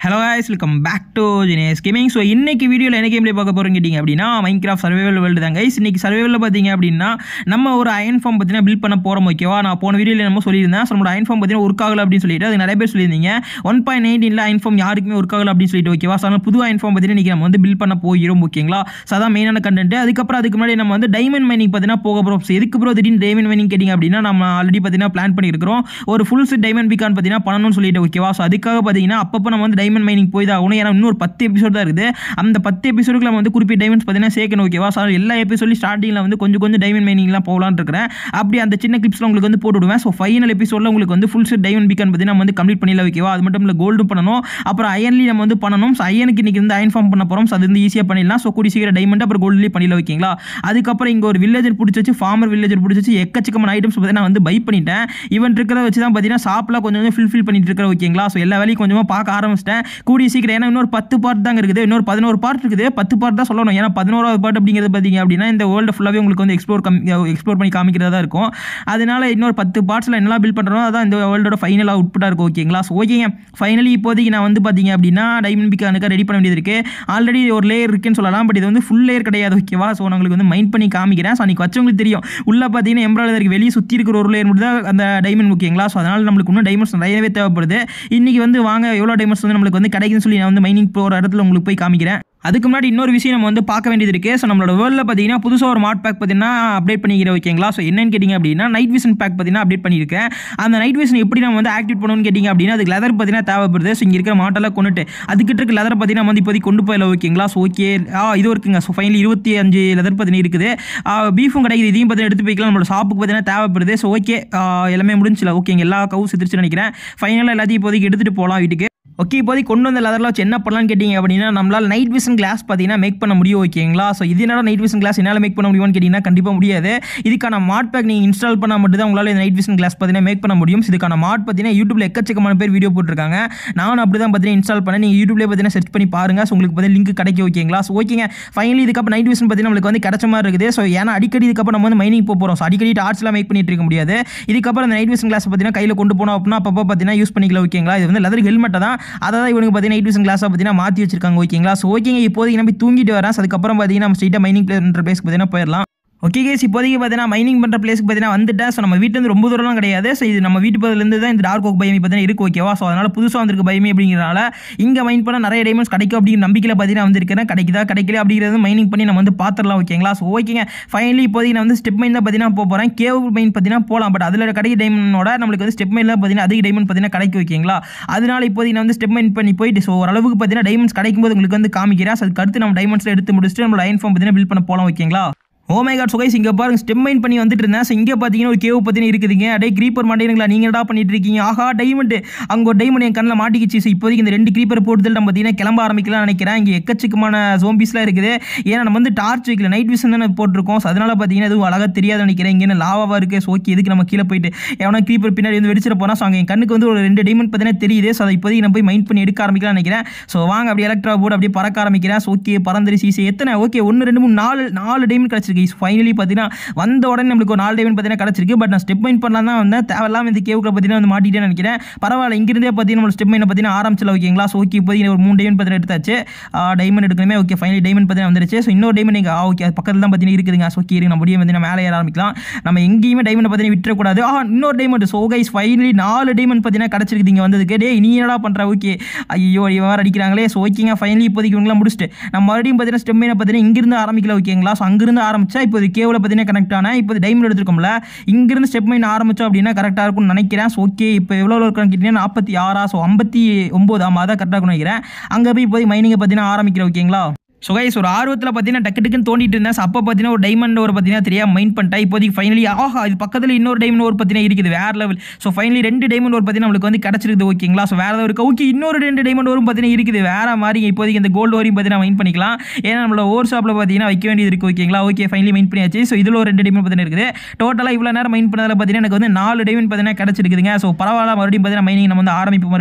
Hello guys welcome back to Jinesh gaming so இன்னைக்கு வீடியோவில் என்ன கேம்ல பார்க்க போகிறோம் கேட்டிங்க அப்படின்னா மைண்ட் கிராஃப்ட் சர்வைவல் வேர்ல்டு தான் கைஸ் இன்னைக்கு சர்வைவலில் பார்த்தீங்க அப்படின்னா நம்ம ஒரு அயன் ஃபார்ம் பார்த்தீங்கன்னா பில்ட் பண்ண போகிறோம் ஓகேவா நான் போன வீடியோவில் நம்ம சொல்லியிருந்தேன் ஸோ நம்மளோட அயன் ஃபார்ம் பார்த்தீங்கன்னா ஒர்க் ஆகல அப்படின்னு சொல்லிட்டு அது நிறைய பேர் சொல்லியிருந்தீங்க ஒன் பாயிண்ட் நைன்டீனில் அயன் ஃபார்ம் யாருக்குமே ஒர்க் ஆகல அப்படின்னு சொல்லிட்டு ஓகேவா ஸோ அதனால் புது அயன் ஃபார்ம் பார்த்தீங்கன்னா இன்றைக்கி நம்ம வந்து பில்ட் பண்ண போகிறோம் ஓகேங்களா ஸோ அதான் மெயினான கண்டென்ட் அதுக்கப்புறம் அதுக்கு முன்னாடி நம்ம வந்து டைமண்ட் மைனிங் பார்த்தீங்கன்னா போக போகிறோம் ஸோ எதுக்கு ப்ரோ திடீர்னு டைமண்ட் மைனிங் கேட்டிங்க அப்படின்னா நம்ம ஆல்ரெடி பார்த்தீங்கன்னா பிளான் பண்ணியிருக்கிறோம் ஒரு ஃபுல் செட் டைமண்ட் பிகான் பார்த்தீங்கன்னா பண்ணணும்னு சொல்லிட்டு ஓகேவா ஸோ அதுக்காக பார்த்தீங்கன்னா அப்பப்போ நம்ம வந்து டைமண்ட் மைனிங் போய் தான் ஆகணும் ஏன்னா இன்னொரு பத்து எபிசோட் தான் இருக்குது அந்த பத்து எபிசோடுக்கு நம்ம வந்து குறிப்பிட்ட டைமண்ட்ஸ் பார்த்தீங்கன்னா சேர்க்கணும் ஓகேவா ஸோ எல்லா எபிசோட்லையும் ஸ்டார்டிங்கில் வந்து கொஞ்சம் கொஞ்சம் டைமண்ட் மைனிங்லாம் போகலான்னு இருக்கிறேன் அப்படி அந்த சின்ன கிளிப்ஸ்லாம் உங்களுக்கு வந்து போட்டு விடுவேன் ஸோ ஃபைனல் எபிசோடில் உங்களுக்கு வந்து ஃபுல் செட் டைமண்ட் பிகான் பார்த்தீங்கன்னா நம்ம வந்து கம்ப்ளீட் பண்ணிடலாம் ஓகேவா அது மட்டும் இல்லை கோல்டும் பண்ணணும் அப்புறம் அயன்லி நம்ம வந்து பண்ணணும் ஸோ அயனுக்கு இன்னைக்கு வந்து அயன் ஃபார்ம் பண்ண போகிறோம் ஸோ அது வந்து ஈஸியாக பண்ணிடலாம் ஸோ கூடி சீக்கிரம் டைமண்ட் அப்புறம் கோல்ட்லேயே பண்ணிடலாம் ஓகேங்களா அதுக்கப்புறம் இங்கே ஒரு வில்லேஜர் பிடிச்சி வச்சு ஃபார்மர் வில்லேஜர் பிடிச்சி வச்சு எக்கச்சக்கமான ஐட்டம்ஸ் பார்த்தீங்கன்னா நான் வந்து பை பண்ணிட்டேன் ஈவன் இருக்கிறத வச்சு தான் பார்த்தீங்கன்னா ஷாப்பில் கொஞ்சம் கொஞ்சம் ஃபில் ஃபில் பண்ணிட்டு இருக்கிற ஓகேங்களா ஸோ எல்லா வேலையும் கொஞ்சமாக பார்க்க ஆரம்பிச்சிட்டேன் கூடிய சீக்கிரம் ஏன்னா இன்னொரு பத்து பார்ட் தாங்க இருக்குது இன்னொரு பதினோரு பார்ட் இருக்குது பத்து பார்ட் தான் சொல்லணும் ஏன்னா பதினோராவது பார்ட் அப்படிங்கிறது பார்த்தீங்க அப்படின்னா இந்த வேர்ல்டு ஃபுல்லாகவே உங்களுக்கு வந்து எக்ஸ்ப்ளோர் கம் எக்ஸ்ப்ளோர் பண்ணி காமிக்கிறதா தான் இருக்கும் அதனால இன்னொரு பத்து பார்ட்ஸில் என்னெல்லாம் பில்ட் பண்ணுறோம் அதான் இந்த வேர்ல்டோட ஃபைனலாக உட்பட்டா இருக்கும் ஓகேங்களா ஸோ ஓகேங்க ஃபைனலி இப்போதைக்கு நான் வந்து பார்த்தீங்க அப்படின்னா டைமண்ட் பிக்கானுக்கு ரெடி பண்ண வேண்டியது இருக்குது ஆல்ரெடி ஒரு லேயர் இருக்குன்னு சொல்லலாம் பட் இது வந்து ஃபுல் லேயர் கிடையாது ஓகேவா ஸோ நான் உங்களுக்கு வந்து மைண்ட் பண்ணி காமிக்கிறேன் ஸோ அன்றைக்கி வச்சவங்களுக்கு தெரியும் உள்ளே பார்த்தீங்கன்னா எம்ப்ராய்டரிக்கு வெளியே சுற்றி இருக்கிற ஒரு லேயர் மட்டும் தான் அந்த டைமண்ட் ஓகேங்களா ஸோ அதனால் நம்மளுக்கு இன்னும் டைமண்ட்ஸ் நிறையவே தேவைப்படுது இன்றைக்கி வந்து வாங்க எவ்வளோ டைமண்ட்ஸ் வந்து நம்மளுக்கு வந்து கிடைக்குன்னு சொல்லி நான் வந்து மைனிங் போகிற இடத்துல உங்களுக்கு போய் காமிக்கிறேன் அதுக்கு முன்னாடி இன்னொரு விஷயம் நம்ம வந்து பார்க்க வேண்டியது இருக்குது ஸோ நம்மளோட வேர்ல்டில் பார்த்தீங்கன்னா புதுசாக ஒரு மாட் பேக் பார்த்தீங்கன்னா அப்டேட் பண்ணிக்கிறேன் ஓகேங்களா ஸோ என்னன்னு கேட்டிங்க அப்படின்னா நைட் விஷன் பேக் பார்த்தீங்கன்னா அப்டேட் பண்ணியிருக்கேன் அந்த நைட் விஷன் எப்படி நம்ம வந்து ஆக்டிவேட் பண்ணணும்னு கேட்டிங்க அப்படின்னா அதுக்கு லெதர் பார்த்தீங்கன்னா தேவைப்படுது ஸோ இங்கே இருக்கிற மாட்டெல்லாம் கொண்டுட்டு அதுக்கிட்ட இருக்க லெதர் பார்த்தீங்கன்னா நம்ம வந்து இப்போதைக்கு கொண்டு போயிடல ஓகேங்களா ஸோ ஓகே ஆ இது இருக்குங்க ஸோ ஃபைனலி இருபத்தி அஞ்சு லெதர் பார்த்தீங்கன்னா இருக்குது பீஃபும் கிடைக்குது இதையும் பார்த்தீங்கன்னா எடுத்து போய்க்கலாம் நம்மளோட ஷாப்புக்கு பார்த்தீங்கன்னா தேவைப்படுது ஸோ ஓகே எல்லாமே முடிஞ்சில ஓகேங்க எல்லா கவு சித்திரிச்சு நினைக்கிறேன் ஃபைனலாக எல்லாத்தையும் இப்போதைக்கு எடுத்துகிட்டு போகலாம் வீட்டுக்கு ஓகே இப்போதைக்கு கொண்டு வந்த லெதரில் வச்சு என்ன பண்ணலாம்னு கேட்டிங்க அப்படின்னா நம்மளால் நைட் விஷன் கிளாஸ் பார்த்தீங்கன்னா மேக் பண்ண முடியும் ஓகேங்களா ஸோ இது என்னடா நைட் விஷன் கிளாஸ் என்னால் மேக் பண்ண முடியும்னு கேட்டிங்கன்னா கண்டிப்பாக முடியாது இதுக்கான மாட் பேக் நீங்கள் இன்ஸ்டால் பண்ணால் மட்டும் தான் உங்களால் நைட் விஷன் கிளாஸ் பார்த்தீங்கன்னா மேக் பண்ண முடியும் இதுக்கான மாட் பார்த்தீங்கன்னா யூடியூப்ல எக்கச்சக்கமான பேர் வீடியோ போட்டிருக்காங்க நானும் அப்படி தான் பார்த்தீங்கன்னா இன்ஸ்டால் பண்ணேன் நீங்கள் யூடியூப்லேயே பார்த்தீங்கன்னா செர்ச் பண்ணி பாருங்க ஸோ உங்களுக்கு பார்த்தீங்கன்னா லிங்க் கிடைக்கும் ஓகேங்களா ஸோ ஓகேங்க ஃபைனலி இதுக்கப்புறம் நைட் விஷன் பார்த்தீங்கன்னா நம்மளுக்கு வந்து கிடைச்ச மாதிரி இருக்குது ஸோ ஏன்னா அடிக்கடி இதுக்கப்புறம் நம்ம வந்து மைனிங் போக போகிறோம் ஸோ அடிக்கடி டார்ச்லாம் மேக் பண்ணிட்டு இருக்க முடியாது இதுக்கப்புறம் அந்த நைட் விஷன் கிளாஸ் பார்த்தீங்கன்னா கையில் கொண்டு போனோம் அப்படின்னா அப்பப்போ பார்த்தீங்கன்னா யூஸ் பண்ணிக்கலாம் ஓகேங்களா இது வந்து லெதர் ஹெல்மெட்டை தான் அதை தான் இவனுக்கு பார்த்தீங்கன்னா நைட் விஷன் கிளாஸாக பார்த்தீங்கன்னா மாற்றி வச்சிருக்காங்க ஓகேங்களா ஸோ ஓகேங்க இப்போதைக்கு நம்ம தூங்கிட்டு வரேன் So, அதுக்கப்புறம் பார்த்தீங்கன்னா நம்ம ஸ்ட்ரெயிட்டாக மைனிங் பிளேன்ற பிளேஸ்க்கு பார்த்தீங்கன்னா போயிடலாம் ஓகே கேஸ் இப்போதைக்கு பார்த்தீங்கன்னா மைனிங் பண்ணுற பிளேஸ்க்கு பார்த்தீங்கன்னா வந்துட்டேன் ஸோ நம்ம வீட்டிலேருந்து ரொம்ப தூரம்லாம் கிடையாது ஸோ இது நம்ம வீட்டு பக்கத்துலேருந்து தான் இந்த டார்க் ஓக் பயமி பார்த்தீங்கன்னா இருக்கு ஓகேவா ஸோ அதனால் புதுசாக வந்திருக்கு பயமி அப்படிங்கிறனால இங்கே மைன் பண்ண நிறைய டைமண்ட்ஸ் கிடைக்கும் அப்படிங்கிற நம்பிக்கையில் பார்த்தீங்கன்னா வந்திருக்கிறேன் கிடைக்குதா கிடைக்கல அப்படிங்கிறது மைனிங் பண்ணி நம்ம வந்து பார்த்துடலாம் ஓகேங்களா ஸோ ஓகேங்க ஃபைனலி இப்போதைக்கு நான் வந்து ஸ்டெப் மைன் தான் பார்த்தீங்கன்னா போக போகிறேன் கேவ் மைன் பார்த்தீங்கன்னா போகலாம் பட் அதில் கிடைக்க டைமண்டோட நம்மளுக்கு வந்து ஸ்டெப் மைனில் பார்த்தீங்கன்னா அதிக டைமண்ட் பார்த்தீங்கன்னா கிடைக்கும் ஓகேங்களா அதனால இப்போதைக்கு நான் வந்து ஸ்டெப் மைன் பண்ணி போயிட்டு ஸோ ஓரளவுக்கு பார்த்தீங்கன்னா டைமண்ட்ஸ் கிடைக்கும் போது உங்களுக்கு வந்து காமிக்கிறேன் ஸோ அதுக்கு அடுத்து நம்ம டைமண்ட்ஸில் எடுத்து முடிச்சுட்டு நம்மளோட அயன் ஃபார்ம் பார்த்தீங்கன்னா பில்ட் பண்ண போகலாம் ஓகேங்களா ஓ மை காட் சுகைஸ் இங்கே பாருங்க ஸ்டெம் மைன் பண்ணி வந்துட்டு இருந்தேன் ஸோ இங்கே பார்த்தீங்கன்னா ஒரு கேவ் பார்த்தீங்கன்னா இருக்குதுங்க அடே க்ரீப்பர் மாட்டேங்களா நீங்கள் என்னடா பண்ணிட்டு இருக்கீங்க ஆஹா டைமண்ட் அங்கே ஒரு டைமண்ட் என் கண்ணில் மாட்டிக்கிச்சு ஸோ இப்போதைக்கு இந்த ரெண்டு க்ரீப்பர் போட்டுதல் நம்ம பார்த்தீங்கன்னா கிளம்ப ஆரம்பிக்கலாம் நினைக்கிறேன் இங்கே எக்கச்சக்கமான ஜோம்பிஸ்லாம் இருக்குது ஏன்னா நம்ம வந்து டார்ச் வைக்கல நைட் விஷன் தானே போட்டிருக்கோம் ஸோ அதனால் பார்த்தீங்கன்னா எதுவும் அழகாக தெரியாது நினைக்கிறேன் இங்கே என்ன லாவாக இருக்குது ஸோ ஓகே எதுக்கு நம்ம கீழே போயிட்டு எவனா க்ரீப்பர் பின்னாடி வந்து வெடிச்சிட போனால் ஸோ அங்கே என் கண்ணுக்கு வந்து ஒரு ரெண்டு டைமண்ட் பார்த்தீங்கன்னா தெரியுது ஸோ அதை இப்போதைக்கு நான் போய் மைண்ட் பண்ணி எடுக்க ஆரம்பிக்கலாம் நினைக்கிறேன் ஸோ வாங்க அப்படியே எலக்ட்ரா போர்டு அப்படியே பறக்க ஆரம்பிக்கிறேன் ஸோ ஓகே பறந்துரு சீசை எத்தனை ஓகே ஒன்று ரெண்டு மூணு நாலு நாலு டைமண்ட் கிடச்சிருக்கு ஃபைனலி பார்த்தீங்கன்னா வந்த உடனே நம்மளுக்கு ஒரு நாலு டைமண்ட் பார்த்தீங்கன்னா கிடச்சிருக்கு பட் நான் ஸ்டெப் மைன் பண்ணலாம் தான் வந்தேன் தேவையில்லாம இந்த கேவுக்குள்ள பார்த்தீங்கன்னா வந்து மாட்டிட்டேன்னு நினைக்கிறேன் பரவாயில்ல இங்கிருந்தே பார்த்தீங்கன்னா நம்ம ஸ்டெப் மைனை பார்த்தீங்கன்னா ஆரம்பிச்சல ஓகேங்களா ஸோ ஓகே இப்போதைக்கு ஒரு மூணு டைமண்ட் பார்த்தீங்கன்னா எடுத்தாச்சு டைமண்ட் எடுக்கணுமே ஓகே ஃபைனலி டைமண்ட் பார்த்தீங்கன்னா வந்துருச்சு ஸோ இன்னொரு டைமண்ட் நீங்கள் ஓகே அது பக்கத்தில் தான் பார்த்தீங்கன்னா இருக்குதுங்க ஸோ ஓகே இருக்கு நம்ம முடியும் பார்த்தீங்கன்னா மேலே ஏற ஆரம்பிக்கலாம் நம்ம எங்கேயுமே டைமண்ட் பார்த்தீங்கன்னா விட்டுறக்கூடாது ஆ இன்னொரு டைமண்ட் ஸோ கைஸ் ஃபைனலி நாலு டைமண்ட் பார்த்தீங்கன்னா கிடச்சிருக்கு இங்கே வந்ததுக்கு டே நீ என்னடா பண்ணுற ஓகே ஐயோ இவன் வேறு அடிக்கிறாங்களே ஸோ ஓகேங்க ஃபைனலி இப்போதைக்கு இவங்களாம் முடிச்சுட்டு நம்ம மறுபடியும் பார்த்தீங்கன்னா ஸ்டெப் மைனை பார்த்தீங்கன்னா இங்கிருந்து ஆரம்பிக்கல ஓகேங்களா ஸோ அங்கிருந்து ஆரம்பிச்சா இப்போ கேவில் பார்த்தீங்கன்னா கனெக்ட் ஆனால் இப்போ டைமண்ட் எடுத்துருக்கோம்ல இங்கிருந்து ஸ்டெப் மைன் ஆரம்பிச்சோம் அப்படின்னா கரெக்டாக இருக்கும்னு நினைக்கிறேன் ஸோ ஓகே இப்போ எவ்வளோ இருக்குன்னு கேட்டிங்கன்னா நாற்பத்தி ஆறா ஸோ ஐம்பத்தி ஒம்பது ஆமாம் அதான் கரெக்டாக இருக்கும்னு நினைக்கிறேன் அங்கே போய் இப்போதைக்கு மைனிங்கை பார்த்தீங்கன்னா ஆரம்பிக்கிறேன் ஓகேங்களா ஸோ கைஸ் ஒரு ஆர்வத்தில் பார்த்தீங்கன்னா டக்கு டக்குன்னு தோண்டிட்டு இருந்தேன் So, அப்போ பார்த்தீங்கன்னா ஒரு டைமண்ட் ஒரு பார்த்தீங்கன்னா தெரியாம மைண்ட் பண்ணிட்டேன் இப்போதைக்கு ஃபைனலி ஆஹா இது பக்கத்தில் இன்னொரு டைமண்ட் ஒரு பார்த்தீங்கன்னா இருக்குது வேற லெவல் ஸோ ஃபைனலி ரெண்டு டைமண்ட் ஒரு பார்த்தீங்கன்னா நம்மளுக்கு வந்து கிடச்சிருக்குது ஓகேங்களா ஸோ வேற ஏதாவது இருக்கு ஓகே இன்னொரு ரெண்டு டைமண்ட் வரும் பார்த்தீங்கன்னா இருக்குது வேற மாதிரி இப்போதைக்கு இந்த கோல்டு வரையும் பார்த்தீங்கன்னா மைண்ட் பண்ணிக்கலாம் ஏன்னா நம்மளோட ஓவர் ஷாப்பில் பார்த்தீங்கன்னா வைக்க வேண்டியது இருக்குது ஓகேங்களா ஓகே ஃபைனலி மைண்ட் பண்ணியாச்சு ஸோ இதில் ஒரு ரெண்டு டைமண்ட் பார்த்தீங்கன்னா இருக்குது டோட்டலாக இவ்வளோ நேரம் மைண்ட் பண்ணதில் பார்த்தீங்கன்னா எனக்கு வந்து நாலு டைமண்ட் பார்த்தீங்கன்னா கிடச்சிருக்குதுங்க ஸோ பரவாயில்ல மறுபடியும் பார்த்தீங்கன்னா மைனிங் நம்ம வந்து ஆரம்பிப்போம் மறுபடியும்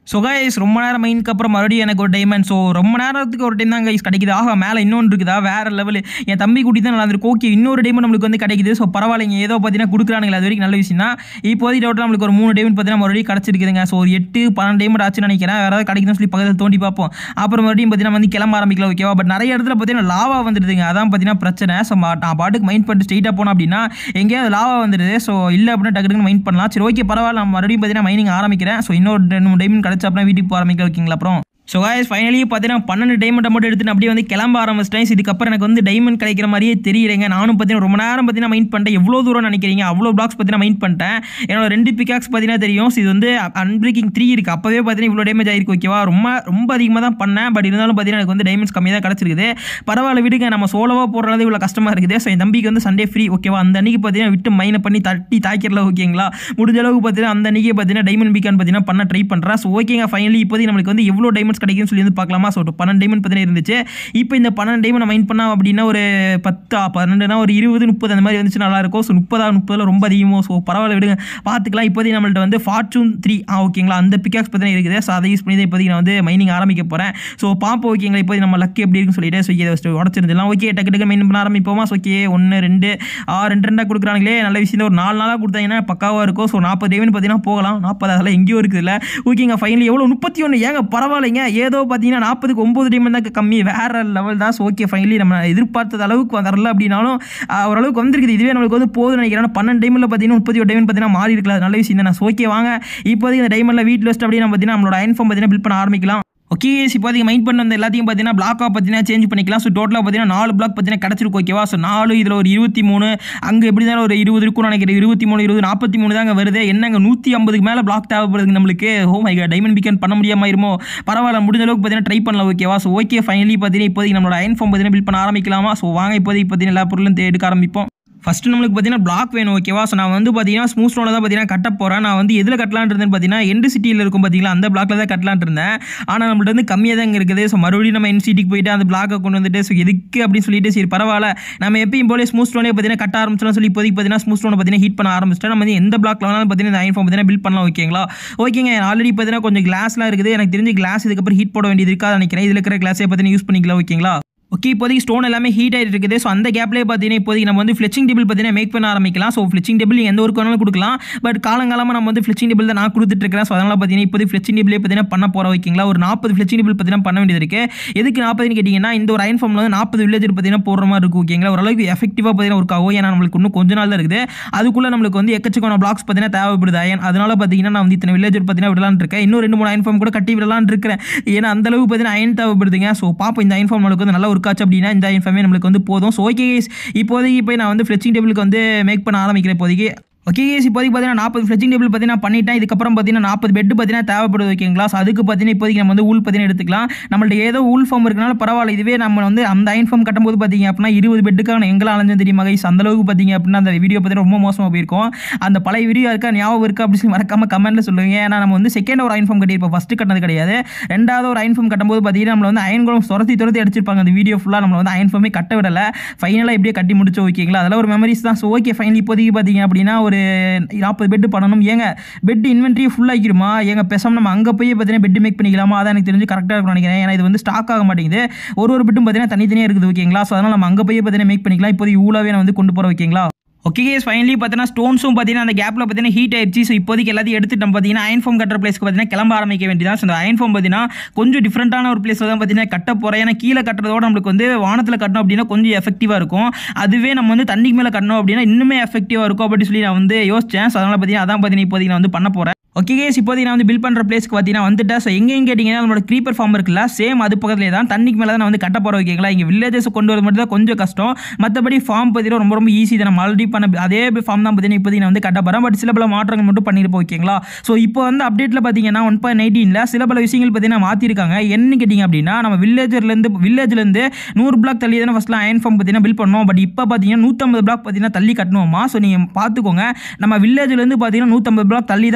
ஸோ கைஸ் ரொம்ப நேரம் மைனுக்கு அப்புறம் மறுபடியும் எனக்கு ஒரு டைமண்ட் ஸோ ரொம்ப நேரத்துக்கு ஒரு டைம் தான் கைஸ் கிடைக்குது ஆஹா மேலே இன்னொன்று இருக்குதா வேற லெவல் என் தம்பி கூட்டி தான் நல்லா இருந்திருக்கு ஓகே இன்னொரு டைமண்ட் நம்மளுக்கு வந்து கிடைக்குது ஸோ பரவாயில்லைங்க ஏதோ பார்த்தீங்கன்னா கொடுக்குறானுங்களா அது வரைக்கும் நல்ல விஷயம் தான் இப்போதைக்கு டவுட்டில் நம்மளுக்கு ஒரு மூணு டைமண்ட் பார்த்தீங்கன்னா மறுபடியும் கிடச்சிருக்குதுங்க ஸோ ஒரு எட்டு பன்னெண்டு டைமண்ட் ஆச்சுன்னு நினைக்கிறேன் வேறு ஏதாவது கிடைக்குதுன்னு சொல்லி பக்கத்தில் தோண்டி பார்ப்போம் அப்புறம் மறுபடியும் பார்த்தீங்கன்னா வந்து கிளம்ப ஆரம்பிக்கலாம் ஓகேவா பட் நிறைய இடத்துல பார்த்தீங்கன்னா லாவா வந்துடுதுங்க அதான் பார்த்தீங்கன்னா பிரச்சனை ஸோ நான் பாட்டுக்கு மைண்ட் பண்ணிட்டு ஸ்ட்ரெயிட்டாக போனோம் அப்படின்னா எங்கேயாவது லாவா வந்துடுது ஸோ இல்லை அப்படின்னா டக்கு டக்குன்னு மைண்ட் பண்ணலாம் சரி ஓகே பரவாயில்ல நான் மறுபடியும் பார்த்தீங்கன்னா மைனிங் ஆரம்பிக்கிறேன் ஸோ இன்னொரு ரெண்டு மூணு டைமண்ட் கிடச்சா அப்படின்னா வீட்டுக்கு போக ஆரம்பிக்க வைக்கிங்களா அப்புறம் ஸோ காய்ஸ் ஃபைனலி பார்த்தீங்கன்னா பன்னெண்டு டைமண்டை மட்டும் எடுத்துட்டு அப்படியே வந்து கிளம்ப ஆரம்பிச்சிட்டேன் இதுக்கப்புறம் எனக்கு வந்து டைமண்ட் கிடைக்கிற மாதிரியே தெரியலைங்க நானும் பார்த்தீங்கன்னா ரொம்ப நேரம் பார்த்தீங்கன்னா மைண்ட் பண்ணிட்டேன் எவ்வளோ தூரம் நினைக்கிறீங்க அவ்வளோ பிளாக்ஸ் பார்த்தீங்கன்னா மைண்ட் பண்ணிட்டேன் என்னோட ரெண்டு பிகாக்ஸ் பார்த்தீங்கன்னா தெரியும் So இது வந்து அன்பிரேக்கிங் த்ரீ இருக்குது அப்போவே பார்த்தீங்கன்னா இவ்வளோ டேமேஜ் ஆயிருக்கு ஓகேவா ரொம்ப ரொம்ப அதிகமாக தான் பண்ணேன் பட் இருந்தாலும் பார்த்தீங்கன்னா எனக்கு வந்து டைமண்ட்ஸ் கம்மியாக தான் கிடச்சிருக்குது பரவாயில்ல விடுங்க நம்ம சோலோவாக போடுறது இவ்வளோ கஷ்டமாக இருக்குது ஸோ என் தம்பிக்கு வந்து சண்டே ஃப்ரீ ஓகேவா அந்த அன்னைக்கு பார்த்தீங்கன்னா விட்டு மைனை பண்ணி தட்டி தாக்கிறல ஓகேங்களா முடிஞ்ச அளவுக்கு பார்த்தீங்கன்னா அந்த அன்னைக்கு பார்த்தீங்கன்னா டைமண்ட் பிகான் பார்த்தீங்கன்னா பண்ண ட்ரை பண்ணுறேன் ஸோ ஓகேங்க ஃபைனலி இப்போதைக்கு நம்மளுக்கு வந்து எவ்வளோ டைமண்ட்ஸ் கிடைக்கும்னு சொல்லி வந்து பார்க்கலாமா ஸோ பன்னெண்டு டைமண்ட் பார்த்தீங்கன்னா இருந்துச்சு இப்போ இந்த பன்னெண்டு டைமண்ட் மைண்ட் பண்ணோம் அப்படின்னா ஒரு பத்து பன்னெண்டுனா ஒரு இருபது முப்பது அந்த மாதிரி வந்துச்சு நல்லா இருக்கும் ஸோ முப்பதா முப்பதில் ரொம்ப அதிகமாக ஸோ பரவாயில்ல விடுங்க பார்த்துக்கலாம் இப்போதைக்கு நம்மள்ட்ட வந்து ஃபார்ச்சூன் த்ரீ ஆ ஓகேங்களா அந்த பிகாக்ஸ் பார்த்தீங்கன்னா இருக்குது ஸோ அதை யூஸ் பண்ணி தான் இப்போதைக்கு நான் வந்து மைனிங் ஆரம்பிக்க போகிறேன் ஸோ பாப்போம் ஓகேங்களா இப்போதைக்கு நம்ம லக் எப்படி இருக்குன்னு சொல்லிட்டு ஸோ இதை ஃபஸ்ட்டு உடச்சிருந்துலாம் ஓகே டக்கு டக்கு மைன் பண்ண ஆரம்பிப்போமா ஸோ ஓகே ஒன்று ரெண்டு ஆ ரெண்டு ரெண்டாக கொடுக்குறாங்களே நல்ல விஷயம் ஒரு நாலு நாளாக கொடுத்தாங்கன்னா பக்காவாக இருக்கும் ஸோ நாற்பது டைமண்ட் பார்த்தீங்கன்னா போகலாம் நாற்பது அதெல்லாம் எங்கேயோ இருக்குதுல்ல ஓகேங்க ஃபைனலி எவ்வளோ முப்பத்தி ஒன்று ஏங்க பரவாயில்லைங்க ஏதோ பார்த்தீங்கன்னா நாற்பதுக்கு ஒம்பது டைமண்ட் தான் கம்மி வேற லெவல் தான் ஸோ ஓகே ஃபைனலி நம்ம எதிர்பார்த்தது அளவுக்கு வரல அப்படின்னாலும் ஆ, ஓரளவுக்கு வந்திருக்குது இதுவே நம்மளுக்கு வந்து போதும் நினைக்கிறேன் ஆனா, பன்னெண்டு டைமில் பார்த்தீங்கன்னா முப்பத்தி ஒரு டைமண்ட் பார்த்தீங்கன்னா மாறி இருக்கலாம் அது நல்ல விஷயம் தான் ஓகே வாங்க இப்போதைக்கு இந்த டைமில் வீட்டில் வச்சுட்டு அப்படியே நம்ம பார்த்தீங்கன்னா நம்மளோட அயன் ஃபார்ம் பார்த்தீங்கன்னா பில்ட் பண்ண ஆரம்பிக்கலாம் ஓகே இப்போதைக்கு மைண்ட் பண்ண வந்த எல்லாத்தையும் பார்த்தீங்கன்னா பிளாக்காக பார்த்தீங்கன்னா சேஞ்ச் பண்ணிக்கலாம் ஸோ டோட்டலாக பார்த்தீங்கன்னா நாலு பிளாக் பார்த்தீங்கன்னா கிடச்சிருக்கு ஓகேவா ஸோ நாலு இதில் ஒரு இருபத்தி மூணு அங்கே எப்படி இருந்தாலும் ஒரு இருபது இருக்கும்னு நினைக்கிறேன் இருபத்தி மூணு இருபது நாற்பத்தி மூணு தாங்க வருது என்னங்க நூற்றி ஐம்பதுக்கு மேலே பிளாக் தேவைப்படுது நம்மளுக்கு ஓ மை டைமண்ட் பிகன் பண்ண முடியாம இருமோ பரவாயில்ல முடிஞ்ச அளவுக்கு பார்த்தீங்கன்னா ட்ரை பண்ணலாம் ஓகேவா ஸோ ஓகே ஃபைனலி பார்த்தீங்கன்னா இப்போதைக்கு நம்மளோட அயன் ஃபார்ம் பார்த்தீங்கன்னா பில் பண்ண ஆரம்பிக்கலாமா ஸோ வாங்க இப்போதைக்கு பார்த்தீங்கன்னா எல்லா பொருளும் தே- எடுக்க ஆரம்பிப்போம் ஃபஸ்ட்டு நம்மளுக்கு பார்த்தீங்கன்னா பிளாக் வேணும் ஓகேவா ஸோ நான் வந்து பார்த்தீங்கன்னா ஸ்மூத் ஸ்டோனில் தான் பார்த்தீங்கன்னா கட்ட போகிறேன் நான் வந்து எதில் கட்டலான்னு இருந்தேன் பார்த்தீங்கன்னா எண்டு சிட்டியில் இருக்கும் பார்த்தீங்களா அந்த பிளாக்ல தான் கட்டலான்னு இருந்தேன் ஆனால் நம்மள்ட்ட வந்து கம்மியாக தான் இருக்குது ஸோ மறுபடியும் நம்ம என் சிட்டிக்கு போயிட்டு அந்த பிளாக்கை கொண்டு வந்துட்டு ஸோ எதுக்கு அப்படின்னு சொல்லிட்டு சரி பரவாயில்ல நம்ம எப்பயும் போல ஸ்மூத் ஸ்டோனே பார்த்தீங்கன்னா கட்ட ஆரம்பிச்சோம் சொல்லி இப்போதைக்கு பார்த்தீங்கன்னா ஸ்மூத் ஸ்டோனை பார்த்தீங்கன்னா ஹீட் பண்ண ஆரம்பிச்சிட்டேன் நம்ம வந்து எந்த பிளாக்ல வேணாலும் பார்த்தீங்கன்னா இந்த ஐஃபோன் பார்த்தீங்கன்னா பில்ட் பண்ணலாம் ஓகேங்களா ஓகேங்க ஆல்ரெடி பார்த்தீங்கன்னா கொஞ்சம் கிளாஸ்லாம் இருக்குது எனக்கு தெரிஞ்சு கிளாஸ் இதுக்கப்புறம் ஹீட் போட வேண்டியது இருக்காது நினைக்கிறேன் இதில் இருக்கிற கிளாஸே பார்த்தீங்கன்னா யூஸ் பண்ணிக்கலாம் ஓகேங்களா ஓகே இப்போதைக்கு ஸ்டோன் எல்லாமே ஹீட் ஆகிட்டு இருக்குது ஸோ அந்த கேப்லேயே பார்த்தீங்கன்னா இப்போதைக்கு நம்ம வந்து ஃப்ளெச்சிங் டேபிள் பார்த்தீங்கன்னா மேக் பண்ண ஆரம்பிக்கலாம் ஸோ ஃப்ளெச்சிங் டேபிள் எந்த ஒரு வேணாலும் கொடுக்கலாம் பட் காலங்காலமாக நம்ம வந்து ஃப்ளெச்சிங் டேபிள் தான் நான் கொடுத்துட்டு இருக்கிறேன் ஸோ அதனால் பார்த்தீங்கன்னா இப்போதைக்கு ஃப்ளெச்சிங் டேபிளே பார்த்தீங்கன்னா பண்ண போகிறோம் ஓகேங்களா ஒரு நாற்பது ஃப்ளெச்சிங் டேபிள் பார்த்தீங்கன்னா பண்ண வேண்டியது இருக்குது எதுக்கு நாற்பதுன்னு கேட்டிங்கன்னா இந்த ஒரு அயன் ஃபார்மில் வந்து நாற்பது வில்லேஜர் பார்த்தீங்கன்னா போடுற மாதிரி இருக்கும் ஓகேங்களா ஓரளவுக்கு எஃபெக்டிவாக பார்த்தீங்கன்னா ஒர்க் ஆகும் ஏன்னா நம்மளுக்கு இன்னும் கொஞ்ச நாள் தான் இருக்குது அதுக்குள்ளே நம்மளுக்கு வந்து எக்கச்சக்கான பிளாக்ஸ் பார்த்தீங்கன்னா தேவைப்படுது அயன் அதனால பார்த்தீங்கன்னா நான் வந்து இத்தனை வில்லேஜர் பார்த்தீங்கன்னா விடலான்னு இருக்கேன் இன்னும் ரெண்டு மூணு அயன் ஃபார்ம் கூட கட்டி விடலான்னு இருக்கிறேன் ஏன்னா அந்த அளவுக்கு பார்த்தீங்கன்னா அயன் தேவைப்படுதுங்க ஸோ பாப்போம் இந்த அயன் ஃபார்ம் நம்மளுக்கு வந்து நல்லா ஒர்க் ஆச்சு அப்படின்னா இந்த அயன் ஃபார்மே நம்மளுக்கு வந்து போதும் ஸோ ஓகே இப்போதைக்கு போய் நான் வந்து ஃப்ளெச்சிங் டேபிளுக்கு வந்து மேக் பண்ண ஆரம்பிக்கிறேன் இப்போதைக்கு ஓகே கேஸ் இப்போதைக்கு பார்த்தீங்கன்னா நாற்பது ஃப்ளெச்சிங் டேபிள் பார்த்தீங்கன்னா பண்ணிட்டேன் இதுக்கப்புறம் பார்த்தீங்கன்னா நாற்பது பெட் பார்த்தீங்கன்னா தேவைப்படுது ஓகேங்களா ஸோ அதுக்கு பார்த்தீங்கன்னா இப்போதைக்கு நம்ம வந்து ஊல் பார்த்தீங்கன்னா எடுத்துக்கலாம் நம்மள்ட்ட ஏதோ ஊல் ஃபார்ம் இருக்கனால பரவாயில்ல இதுவே நம்ம வந்து அந்த அயன் ஃபார்ம் கட்டும்போது பார்த்தீங்க அப்படின்னா இருபது பெட்டுக்காக எங்கெல்லாம் அலைஞ்சு தெரியுமா கைஸ் அந்த அளவுக்கு பார்த்தீங்க அப்படின்னா அந்த வீடியோ பார்த்தீங்கன்னா ரொம்ப மோசமாக போயிருக்கும் அந்த பழைய வீடியோ இருக்கா ஞாபகம் இருக்கா அப்படின்னு சொல்லி மறக்காம கமெண்ட்ல சொல்லுங்க ஏன்னா நம்ம வந்து செகண்ட் ஒரு அயன் ஃபார்ம் கட்டியிருப்போம் ஃபஸ்ட்டு கட்டினது கிடையாது ரெண்டாவது ஒரு அயன் ஃபார்ம் கட்டும்போது பார்த்தீங்கன்னா நம்மள வந்து அயன் குளம் துரத்தி துரத்தி அடிச்சிருப்பாங்க அந்த வீடியோ ஃபுல்லாக நம்மள வந்து அயன் ஃபார்மே கட்ட விடலை ஃபைனலாக இப்படியே கட்டி முடிச்சோம் ஓகேங்களா அதெல்லாம் ஒரு மெமரிஸ் தான் ஸோ ஓகே ஃபைனல் இப்போதைக்கு பார்த்தீங்க அப்படின்னா ஒரு நாற்பது பெட்டு பண்ணணும் ஏங்க பெட் இன்வென்ட்ரி ஃபுல் ஆகிருமா ஏங்க பேசாம நம்ம அங்கே போய் பார்த்தீங்கன்னா பெட் மேக் பண்ணிக்கலாமா அதான் எனக்கு தெரிஞ்சு கரெக்டாக இருக்கும்னு நினைக்கிறேன் ஏன்னா இது வந்து ஸ்டாக் ஆக மாட்டேங்குது ஒரு ஒரு பெட்டும் பார்த்தீங்கன்னா தனித்தனியாக இருக்குது ஓகேங்களா ஸோ அதனால் நம்ம அங்கே போய் பார்த்தீங்கன்னா மேக் பண்ணிக்கலாம் இப்போதைக்கு ஊழாவே நான் வந்து கொண்டு போகிறோம் ஓகேங்களா ஓகே கேஸ் ஃபைனலி பார்த்தீங்கன்னா ஸ்டோன்ஸும் பார்த்தீங்கன்னா அந்த கேப்பில் பார்த்தீங்கன்னா ஹீட் ஆயிடுச்சு ஸோ இப்போதைக்கு எல்லாத்தையும் எடுத்துட்டு நம்ம பார்த்தீங்கன்னா அயன் ஃபார்ம் கட்டுற பிளேஸ்க்கு பார்த்தீங்கன்னா கிளம்ப ஆரம்பிக்க வேண்டியதான் ஸோ அந்த அயன் ஃபார்ம் பார்த்தீங்கன்னா கொஞ்சம் டிஃப்ரெண்ட்டான ஒரு பிளேஸில் தான் பார்த்தீங்கன்னா கட்ட போகிறேன் ஏன்னா கீழே கட்டுறதோட நம்மளுக்கு வந்து வானத்தில் கட்டணும் அப்படின்னா கொஞ்சம் எஃபெக்டிவாக இருக்கும் அதுவே நம்ம வந்து தண்ணிக்கு மேலே கட்டணும் அப்படின்னா இன்னுமே எஃபெக்டிவாக இருக்கும் அப்படின்னு சொல்லி நான் வந்து யோசிச்சேன் ஸோ அதனால் பார்த்தீங்கன்னா அதான் பார்த்தீங்கன்னா இப்போதைக்கு நான் வந்து பண்ண போகிறேன் ஓகே கேஸ் இப்போதைக்கு நான் வந்து பில் பண்ணுற பிளேஸ்க்கு பார்த்தீங்கன்னா வந்துட்டேன் ஸோ எங்கேயும் கேட்டிங்கன்னா நம்மளோட க்ரீப்பர் ஃபார்ம் இருக்குல்ல சேம் அது பக்கத்துலேயே தான் தண்ணிக்கு மேலே தான் நான் வந்து கட்ட போகிறோம் ஓகேங்களா இங்கே வில்லேஜஸ் கொண்டு வரது மட்டும் தான் கொஞ்சம் கஷ்டம் மற்றபடி ஃபார்ம் பார்த்தீங்கன்னா ரொம்ப ரொம்ப ஈஸி தான் நம்ம ஆல்ரெடி பண்ண அதே ஃபார்ம் தான் பார்த்தீங்கன்னா இப்போதைக்கு நான் வந்து கட்ட போகிறேன் பட் சில பல மாற்றங்கள் மட்டும் பண்ணியிருப்போம் ஓகேங்களா ஸோ இப்போ வந்து அப்டேட்டில் பார்த்தீங்கன்னா ஒன் பாயிண்ட் எயிட்டீனில் சில பல விஷயங்கள் பார்த்தீங்கன்னா மாற்றிருக்காங்க என்ன கேட்டிங்க அப்படின்னா நம்ம வில்லேஜர்லேருந்து வில்லேஜ்லேருந்து நூறு பிளாக் தள்ளி தானே ஃபஸ்ட்டில் அயன் ஃபார்ம் பார்த்தீங்கன்னா பில் பண்ணோம் பட் இப்போ பார்த்தீங்கன்னா நூற்றம்பது பிளாக் பார்த்தீங்கன்னா தள்ளி கட்டணுமா ஸோ நீங்கள் பார்த்துக்கோங்க நம்ம வில்லேஜ்லேருந்து பார்த்தீங்கன்னா நூற்றம்பது பிளாக் தள்ளி தான் பார்த்தீங்கன்னா இந்த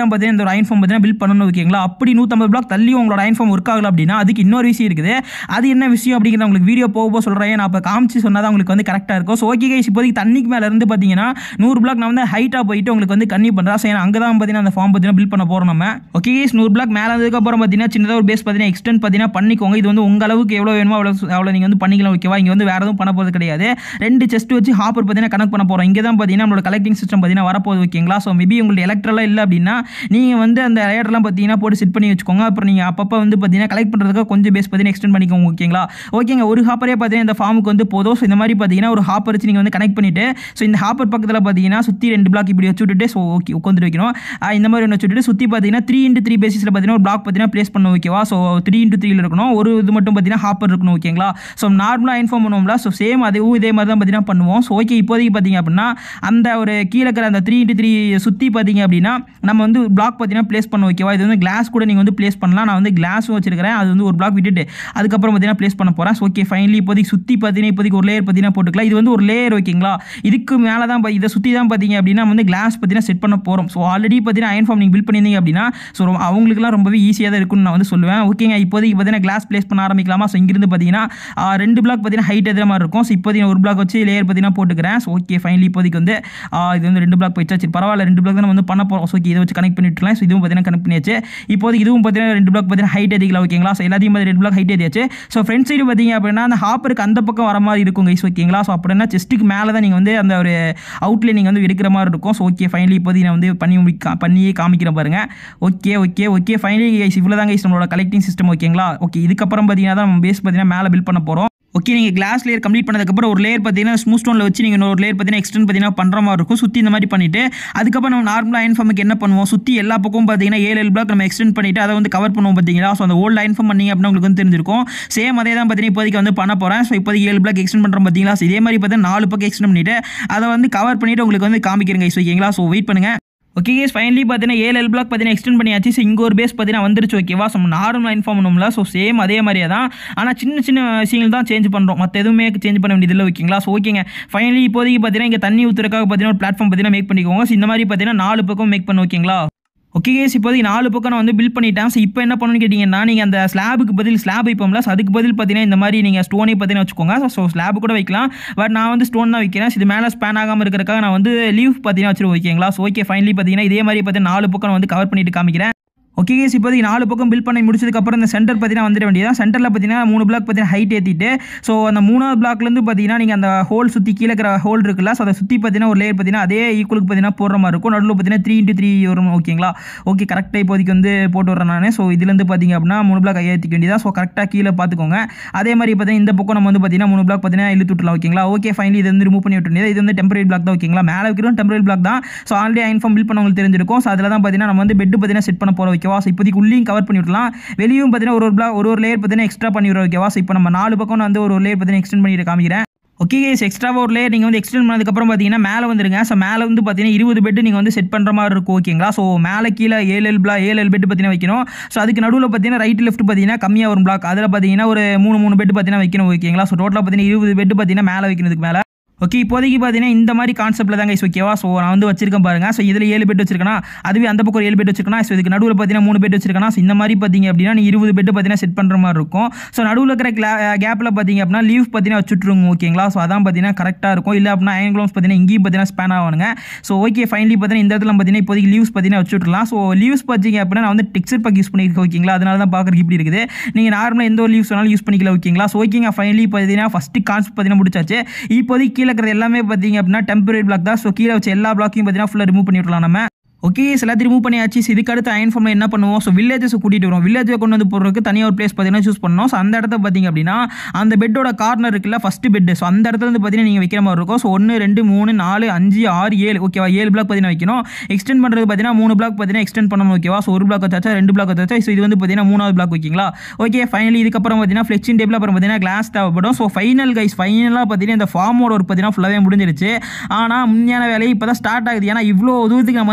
ஒரு அயன் ஃபார்ம் பார்த்தீங்கன்னா பில்ட் பண்ணணும் ஓகேங்களா அப்படி நூற்றம்பது பிளாக் தள்ளி உங்களோட அயன் ஃபார்ம் ஒர்க் ஆகல அப்படின்னா அதுக்கு இன்னொரு விஷயம் இருக்குது அது என்ன விஷயம் அப்படிங்கிறத உங்களுக்கு வீடியோ போக போக சொல்கிறேன் நான் இப்போ காமிச்சு சொன்னால் தான் உங்களுக்கு வந்து கரெக்டாக இருக்கும் ஸோ ஓகே கைஸ் இப்போதைக்கு தண்ணிக்கு மேலே இருந்து பார்த்தீங்கன்னா நூறு பிளாக் நான் வந்து ஹைட்டாக போயிட்டு உங்களுக்கு வந்து கண்ணி பண்ணுறேன் ஸோ அங்கே தான் பார்த்தீங்கன்னா அந்த ஃபார்ம் பார்த்தீங்கன்னா பில்ட் பண்ண போகிறோம் நம்ம ஓகே கைஸ் நூறு பிளாக் மேலே அதுக்கப்புறம் பார்த்தீங்கன்னா சின்னதாக ஒரு பேஸ் பார்த்தீங்கன்னா எக்ஸ்டெண்ட் பார்த்தீங்கன்னா பண்ணிக்கோங்க இது வந்து உங்கள் அளவுக்கு எவ்வளோ வேணுமோ அவ்வளோ அவ்வளோ நீங்கள் வந்து பண்ணிக்கலாம் ஓகேவா இங்கே வந்து வேறு எதுவும் பண்ண போகிறது கிடையாது ரெண்டு செஸ்ட் வச்சு ஹாப்பர் பார்த்தீங்கன்னா கனெக்ட் பண்ண போகிறோம் இங்கே தான் பார்த்தீங்கன்னா நம்மளோட கலெக்டிங் சிஸ்டம் பார்த்தீங்கன்னா வரப்போகுது ஓகேங்களா ஸோ மேபி உங்களுக்கு எலக்ட்ரலாம் இல்லை அப்படின்னா நீங்கள் வந்து அந்த லேயர்லாம் பார்த்தீங்கன்னா போட்டு செட் பண்ணி வச்சுக்கோங்க அப்புறம் நீங்கள் அப்பப்போ வந்து பார்த்தீங்கன்னா கலெக்ட் பண்ணுறதுக்கு கொஞ்சம் பேஸ் பார்த்தீங்கன்னா எக்ஸ்டெண்ட் பண்ணிக்கோங்க ஓகேங்களா ஓகேங்க ஒரு ஹாப்பரே பார்த்தீங்கன்னா இந்த ஃபார்முக்கு வந்து போதும் ஸோ இந்த மாதிரி பார்த்தீங்கன்னா ஒரு ஹாப்பர் வச்சு நீங்கள் வந்து கனெக்ட் பண்ணிவிட்டு ஸோ இந்த ஹாப்பர் பக்கத்தில் பார்த்தீங்கன்னா சுற்றி ரெண்டு பிளாக் இப்படி வச்சு விட்டுட்டு ஸோ ஓகே உட்காந்து வைக்கணும் ஆஹ் இந்த மாதிரி ஒன்று வச்சு விட்டுட்டு சுற்றி பார்த்தீங்கன்னா த்ரீ இன்ட்டு த்ரீ பேசிஸில் பார்த்தீங்கன்னா ஒரு பிளாக் பார்த்தீங்கன்னா ப்ளேஸ் பண்ண ஓகேவா ஸோ த்ரீ இன்ட்டு த்ரீல இருக்கணும் ஒரு இது மட்டும் பார்த்தீங்கன்னா ஹாப்பர் இருக்கணும் ஓகேங்களா ஸோ நார்மலாக இன்ஃபார்ம் பண்ணுவோம்ல ஸோ சேம் அதுவும் இதே மாதிரி தான் பார்த்தீங்கன்னா பண்ணுவோம் ஸோ ஓகே இப்போதைக்கு பார்த்தீங்க அப்படின்னா அந்த ஒரு கீழே இருக்கிற அந்த த்ரீ இன்ட்டு த்ரீ சுற்றி பார்த்தீங்க அப்படின்னா நம்ம வந்து பிளாக் பார்த்தீங்கன்னா ப்ளேஸ் பண்ண ஓகேவா இது வந்து கிளாஸ் கூட நீங்கள் வந்து ப்ளேஸ் பண்ணலாம் நான் வந்து கிளாஸும் வச்சிருக்கிறேன் அது வந்து ஒரு பிளாக் விட்டுட்டு அதுக்கப்புறம் பார்த்தீங்கன்னா ப்ளேஸ் பண்ண போகிறேன் ஓகே ஃபைனலி இப்போதைக்கு சுற்றி பார்த்தீங்கன்னா இப்போதைக்கு ஒரு லேயர் பார்த்தீங்கன்னா போட்டுக்கலாம் இது வந்து ஒரு லேயர் ஓகேங்களா இதுக்கு மேலே தான் பா- இதை சுற்றி தான் பார்த்தீங்க அப்படின்னா நம்ம வந்து கிளாஸ் பார்த்தீங்கன்னா செட் பண்ண போகிறோம் ஸோ ஆல்ரெடி பார்த்தீங்கன்னா அயன் ஃபார்ம் நீங்கள் பில்ட் பண்ணியிருந்தீங்க அப்படின்னா ஸோ அவங்களுக்குலாம் ரொம்பவே ஈஸியாக தான் இருக்கும்னு நான் வந்து சொல்லுவேன் ஓகேங்க இப்போதைக்கு பார்த்தீங்கன்னா கிளாஸ் ப்ளேஸ் பண்ண ஆரம்பிக்கலாமா ஸோ இங்கிருந்து பார்த்தீங்கன்னா ஆ, ரெண்டு பிளாக் பார்த்தீங்கன்னா ஹைட் எதிர மாதிரி இருக்கும் ஸோ இப்போதைக்கு ஒரு பிளாக் வச்சு லேயர் பார்த்தீங்கன்னா போட்டுக்கிறேன் ஸோ ஓகே ஃபைனலி இப்போதைக்கு வந்து ஆ, இது வந்து ரெண்டு பிளாக் போயிடுச்சா சரி பரவாயில்ல ரெண்டு பிளாக் தான் நம்ம வந்து பண்ண போகிறோம் ஸோ ஓகே இதை வச்சு கனெக்ட் பண்ணிட்டுலாம் ஸோ இதுவும் பார்த்தீங்கன்னா கனெக்ட் பண்ணியாச்சு இப்போதைக்கு இதுவும் பார்த்தீங்கன்னா ரெண்டு பிளாக் பார்த்தீங்கன்னா ஹைட் ஏற்றிக்கலாம் ஓகேங்களா ஸோ எல்லாத்தையும் பார்த்து ரெண்டு பிளாக் ஹைட் ஏற்றியாச்சு ஸோ ஃப்ரண்ட் சைடு பார்த்தீங்க அப்படின்னா அந்த ஹாப்பருக்கு அந்த பக்கம் வர மாதிரி இருக்கும் கைஸ் ஓகேங்களா ஸோ அப்படின்னா செஸ்ட்டுக்கு மேலே தான் நீங்கள் வந்து அந்த ஒரு அவுட்லைன் நீங்கள் வந்து எடுக்கிற மாதிரி இருக்கும் ஸோ ஓகே ஃபைனலி இப்போதைக்கு நான் வந்து பண்ணி முடிக்க பண்ணியே காமிக்கிறேன் பாருங்க okay okay okay finally guys இவ்வளோ தான் கைஸ் நம்மளோட கலெக்டிங் சிஸ்டம் ஓகேங்களா ஓகே இதுக்கப்புறம் பார்த்தீங்கன்னா தான் நம்ம பேஸ் பார்த்தீங்கன்னா மேலே பில்ட் பண்ண போகிறோம் ஓகே நீங்கள் கிளாஸ் லேயர் கம்ப்ளீட் பண்ணதுக்கப்புறம் ஒரு லேயர் பார்த்தீங்கன்னா ஸ்மூத் ஸ்டோனில் வச்சு நீங்கள் ஒரு லேயர் பார்த்தீங்கன்னா எக்ஸ்டெண்ட் பார்த்தீங்கன்னா பண்ணுற மாதிரி இருக்கும் சுற்றி இந்த மாதிரி பண்ணிட்டு அதுக்கப்புறம் நம்ம நார்மலாக அயன் ஃபார்முக்கு என்ன பண்ணுவோம் சுற்றி எல்லா பக்கமும் பார்த்தீங்கன்னா ஏழு ஏழு பிளாக் நம்ம எக்ஸ்டெண்ட் பண்ணிட்டு அதை வந்து கவர் பண்ணுவோம் பார்த்தீங்களா ஸோ அந்த ஓல்டு அயன் ஃபார்ம் பண்ணீங்க அப்படின்னா உங்களுக்கு வந்து தெரிஞ்சிருக்கும் சேம் அதே தான் பார்த்தீங்கன்னா இப்போதைக்கு வந்து பண்ண போகிறேன் ஸோ இப்போதைக்கு ஏழு பிளாக் எக்ஸ்டெண்ட் பண்ணுறோம் பார்த்தீங்களா ஸோ இதே மாதிரி பார்த்தீங்கன்னா நாலு பக்கம் எக்ஸ்டெண்ட் பண்ணிட்டு அதை வந்து கவர் பண்ணிட்டு உங்களுக்கு வந்து காமிக்கிறேங்க ஸோ ஓகேங்களா ஸோ வெயிட் பண்ணுங்க ஓகே கேஸ் ஃபைனலி பார்த்தீங்கன்னா ஏழு எல் பிளாக் பார்த்தீங்கன்னா எக்ஸ்டெண்ட் பண்ணியாச்சு ஸோ இங்கே ஒரு பேஸ் பார்த்தீங்கன்னா வந்துருச்சு ஓகேவா ஸோ நார்மலாக இன்ஃபார்ம் பண்ணுவோம்ல ஸோ சேம் அதே மாதிரியே தான் ஆனால் சின்ன சின்ன விஷயங்கள் தான் சேஞ்ச் பண்ணுறோம் மற்ற எதுவுமே சேஞ்ச் பண்ண வேண்டியதில்லை ஓகேங்களா ஸோ ஓகேங்க ஃபைனலி இப்போதைக்கு பார்த்தீங்கன்னா இங்கே தண்ணி ஊற்றுறதுக்காக பார்த்தீங்கன்னா ஒரு பிளாட்ஃபார்ம் பார்த்தீங்கன்னா மேக் பண்ணிக்கோங்க ஸோ இந்த மாதிரி பார்த்தீங்கன்னா நாலு பக்கம் மேக் பண்ண ஓகேங்களா ஓகே கேஸ் இப்போதைக்கு நாலு பக்கம் நான் வந்து பில்ட் பண்ணிட்டேன் ஸோ இப்போ என்ன பண்ணணும்னு கேட்டிங்கன்னா நீங்கள் அந்த ஸ்லாபுக்கு பதில் ஸ்லாப் வைப்போம்ல ஸோ அதுக்கு பதில் பார்த்தீங்கன்னா இந்த மாதிரி நீங்கள் ஸ்டோனே பார்த்தீங்கன்னா வச்சுக்கோங்க ஸோ ஸ்லாப் கூட வைக்கலாம் பட் நான் வந்து ஸ்டோன் தான் வைக்கிறேன் So இது மேலே ஸ்பேன் ஆகாமல் இருக்கிறதுக்காக நான் வந்து லீவ் பார்த்தீங்கன்னா வச்சிருக்கேன் ஓகேங்களா ஸோ ஓகே ஃபைனலி பார்த்தீங்கன்னா இதே மாதிரி பார்த்தீங்கன்னா நாலு பக்கம் நான் வந்து கவர் பண்ணிட்டு காமிக்கிறேன் ஓகே கேஸ் இப்போதைக்கு நாலு பக்கம் பில் பண்ணி முடிச்சதுக்கப்புறம் இந்த சென்டர் பார்த்தீங்கன்னா வந்துட வேண்டியதான் சென்டரில் பார்த்தீங்கன்னா மூணு பிளாக் பார்த்தீங்கன்னா ஹைட் ஏற்றிட்டு ஸோ அந்த மூணாவது பிளாக்லேருந்து பார்த்தீங்கன்னா நீங்கள் அந்த ஹோல் சுற்றி கீழே இருக்கிற ஹோல் இருக்குல்ல ஸோ அதை சுற்றி பார்த்தீங்கன்னா ஒரு லேயர் பார்த்தீங்கன்னா அதே ஈக்குவலுக்கு பார்த்தீங்கன்னா போடுற மாதிரி இருக்கும் நடுவில் பார்த்தீங்கன்னா த்ரீ இன்ட்டு த்ரீ வரும் ஓகேங்களா ஓகே கரெக்டாக இப்போதைக்கு வந்து போட்டு வரேன் நான் ஸோ இதுலேருந்து பார்த்தீங்க அப்படின்னா மூணு பிளாக் ஏற்றிக்க வேண்டியதா ஸோ கரெக்டாக கீழே பார்த்துக்கோங்க அதே மாதிரி பார்த்தீங்கன்னா இந்த பக்கம் நம்ம வந்து பார்த்தீங்கன்னா மூணு பிளாக் பார்த்தீங்கன்னா இழுத்து விட்டுலாம் ஓகேங்களா ஓகே ஃபைனலி இது வந்து ரிமூவ் பண்ணி விட்டு வேண்டியது இது வந்து டெம்பரரி பிளாக் தான் ஓகேங்களா மேலே வைக்கிறோம் டெம்பரரி பிளாக் தான் ஸோ ஆல்ரெடி இன்ஃபார்ம் பில் பண்ணவங்களுக்கு தெரிஞ்சிருக்கும் ஸோ அதில் தான் பார்த்தீங்கன்னா நம்ம வந்து பெட் பார்த்தீங்கன்னா செட் பண்ண போகிறோம் ஓகேவா ஸோ இப்போதைக்கு உள்ளேயும் கவர் பண்ணி விடலாம் வெளியும் பார்த்தீங்கன்னா ஒரு ஒரு பிளாக் ஒரு ஒரு லேயர் பார்த்தீங்கன்னா எக்ஸ்ட்ரா பண்ணி விடுறோம் ஓகேவா ஸோ இப்போ நம்ம நாலு பக்கம் நான் வந்து ஒரு லேயர் பார்த்தீங்கன்னா எக்ஸ்டெண்ட் பண்ணிட்டு காமிக்கிறேன் ஓகே கேஸ் எக்ஸ்ட்ராவாக ஒரு லேயர் நீங்கள் வந்து எக்ஸ்டெண்ட் பண்ணதுக்கப்புறம் பார்த்தீங்கன்னா மேலே வந்துருங்க ஸோ மேலே வந்து பார்த்தீங்கன்னா இருபது பெட் நீங்கள் வந்து செட் பண்ணுற மாதிரி இருக்கும் ஓகேங்களா ஸோ மேலே கீழே ஏழு ஏழு பிளாக் ஏழு ஏழு பெட் பார்த்தீங்கன்னா வைக்கணும் ஸோ அதுக்கு நடுவில் பார்த்தீங்கன்னா ரைட் லெஃப்ட் பார்த்தீங்கன்னா கம்மியாக வரும் பிளாக் அதில் பார்த்தீங்கன்னா ஒரு மூணு மூணு பெட் பார்த்தீங்கன்னா வைக்கணும் ஓகேங்களா ஸோ டோட்டலாக பார்த்தீங்கன்னா இருபது பெட் பார்த்தீங்கன்னா மேலே வைக்கிறதுக்கு மேலே ஓகே இப்போதைக்கு பார்த்தீங்கன்னா இந்த மாதிரி கான்செப்ட்டில் தாங்க ஓகேவா ஸோ நான் வந்து வச்சிருக்கேன் பாருங்க ஸோ இதில் ஏழு பெட் வச்சிருக்கேனா அதுவே அந்த பக்கம் ஒரு ஏழு பெட் வச்சிருக்கனா ஸோ இதுக்கு நடுவில் பார்த்தீங்கன்னா மூணு பெட் வச்சிருக்கனா ஸோ இந்த மாதிரி பார்த்தீங்க அப்படின்னா நீ இருபது பெட் பார்த்தீங்கன்னா செட் பண்ணுற மாதிரி இருக்கும் ஸோ நடுவில் இருக்கிற கேப்பில் பார்த்தீங்க அப்படின்னா லீவ் பார்த்தீங்கன்னா வச்சுட்ருங்க ஓகேங்களா ஸோ அதான் பார்த்தீங்கன்னா கரெக்டாக இருக்கும் இல்லை அப்படின்னா அயன் க்ளோம்ஸ் பார்த்தீங்கன்னா இங்கேயும் பார்த்தீங்கன்னா ஸ்பேன் ஆகணுங்க ஸோ ஓகே ஃபைனலி பார்த்தீங்கன்னா இந்த இடத்துல பார்த்தீங்கன்னா இப்போதைக்கு லீவ்ஸ் பார்த்தீங்கன்னா வச்சுட்ருலாம் ஸோ லீவ்ஸ் பார்த்தீங்க அப்படின்னா நான் வந்து டெக்ஸ்ட் பேக் யூஸ் பண்ணியிருக்கேன் ஓகேங்களா அதனால தான் பார்க்குறதுக்கு இப்படி இருக்குது நீங்கள் நார்மலாக எந்த ஒரு லீவ்ஸ் வேணாலும் யூஸ் பண்ணிக்கலாம் ஓகேங்களா ஸோ ஓகேங்க ஃபைனலி பார்த்தீங்கன்னா ஃபஸ்ட்டு கான்செப்ட் பார்த்தீங்கன்னா முடிச்சாச்சு இப்போதைக்கு கீழே இருக்கிறது எல்லாமே பார்த்தீங்க அப்படின்னா டெம்பரரி பிளாக் தான் ஸோ கீழே வச்ச எல்லா பிளாக்கையும் பார்த்தீங்கன்னா ஃபுல்லாக ரிமூவ் பண்ணி விடலாம் நம்ம ஓகே எல்லாத்தையும் ரிமூவ் பண்ணியாச்சு So, இதுக்கு அடுத்து அயன் ஃபார்மில் என்ன பண்ணுவோம் ஸோ வில்லேஜஸ் கூட்டிகிட்டு வரும் வில்லேஜை கொண்டு வந்து போடுறதுக்கு தனியாக ஒரு பிளேஸ் பார்த்தீங்கன்னா சூஸ் பண்ணணும் ஸோ அந்த இடத்த பார்த்தீங்க அப்படின்னா அந்த பெட்டோட கார்னர் இருக்குல்ல ஃபஸ்ட்டு பெட் ஸோ அந்த இடத்துல வந்து பார்த்தீங்கன்னா நீங்கள் வைக்கிற மாதிரி இருக்கும் ஸோ ஒன்று ரெண்டு மூணு நாலு அஞ்சு ஆறு ஏழு ஓகேவா ஏழு பிளாக் பார்த்தீங்கன்னா வைக்கணும் எக்ஸ்டெண்ட் பண்ணுறது பார்த்தீங்கன்னா மூணு பிளாக் பார்த்தீங்கன்னா எக்ஸ்டெண்ட் பண்ணணும் ஓகேவா ஸோ ஒரு பிளாக் வச்சாச்சா ரெண்டு பிளாக் வச்சாச்சா ஸோ இது வந்து பார்த்தீங்கன்னா மூணாவது பிளாக் வைக்கிங்களா ஓகே ஃபைனலி இதுக்கப்புறம் பார்த்தீங்கன்னா ஃப்ளெக்சிங் டேபிள் அப்புறம் பார்த்தீங்கன்னா கிளாஸ் தேவைப்படும் ஸோ ஃபைனல் கைஸ் ஃபைனலாக பார்த்தீங்கன்னா இந்த ஃபார்மோட ஒரு பார்த்தீங்கன்னா ஃபுல்லாகவே முடிஞ்சிருச்சு ஆனால் உண்மையான வேலையை இப்போ தான் ஸ்டார்ட் ஆகுது ஏன்னா இவ்வளோ தூரத்துக்கு நம்ம வந்து வில்லேஜஸ்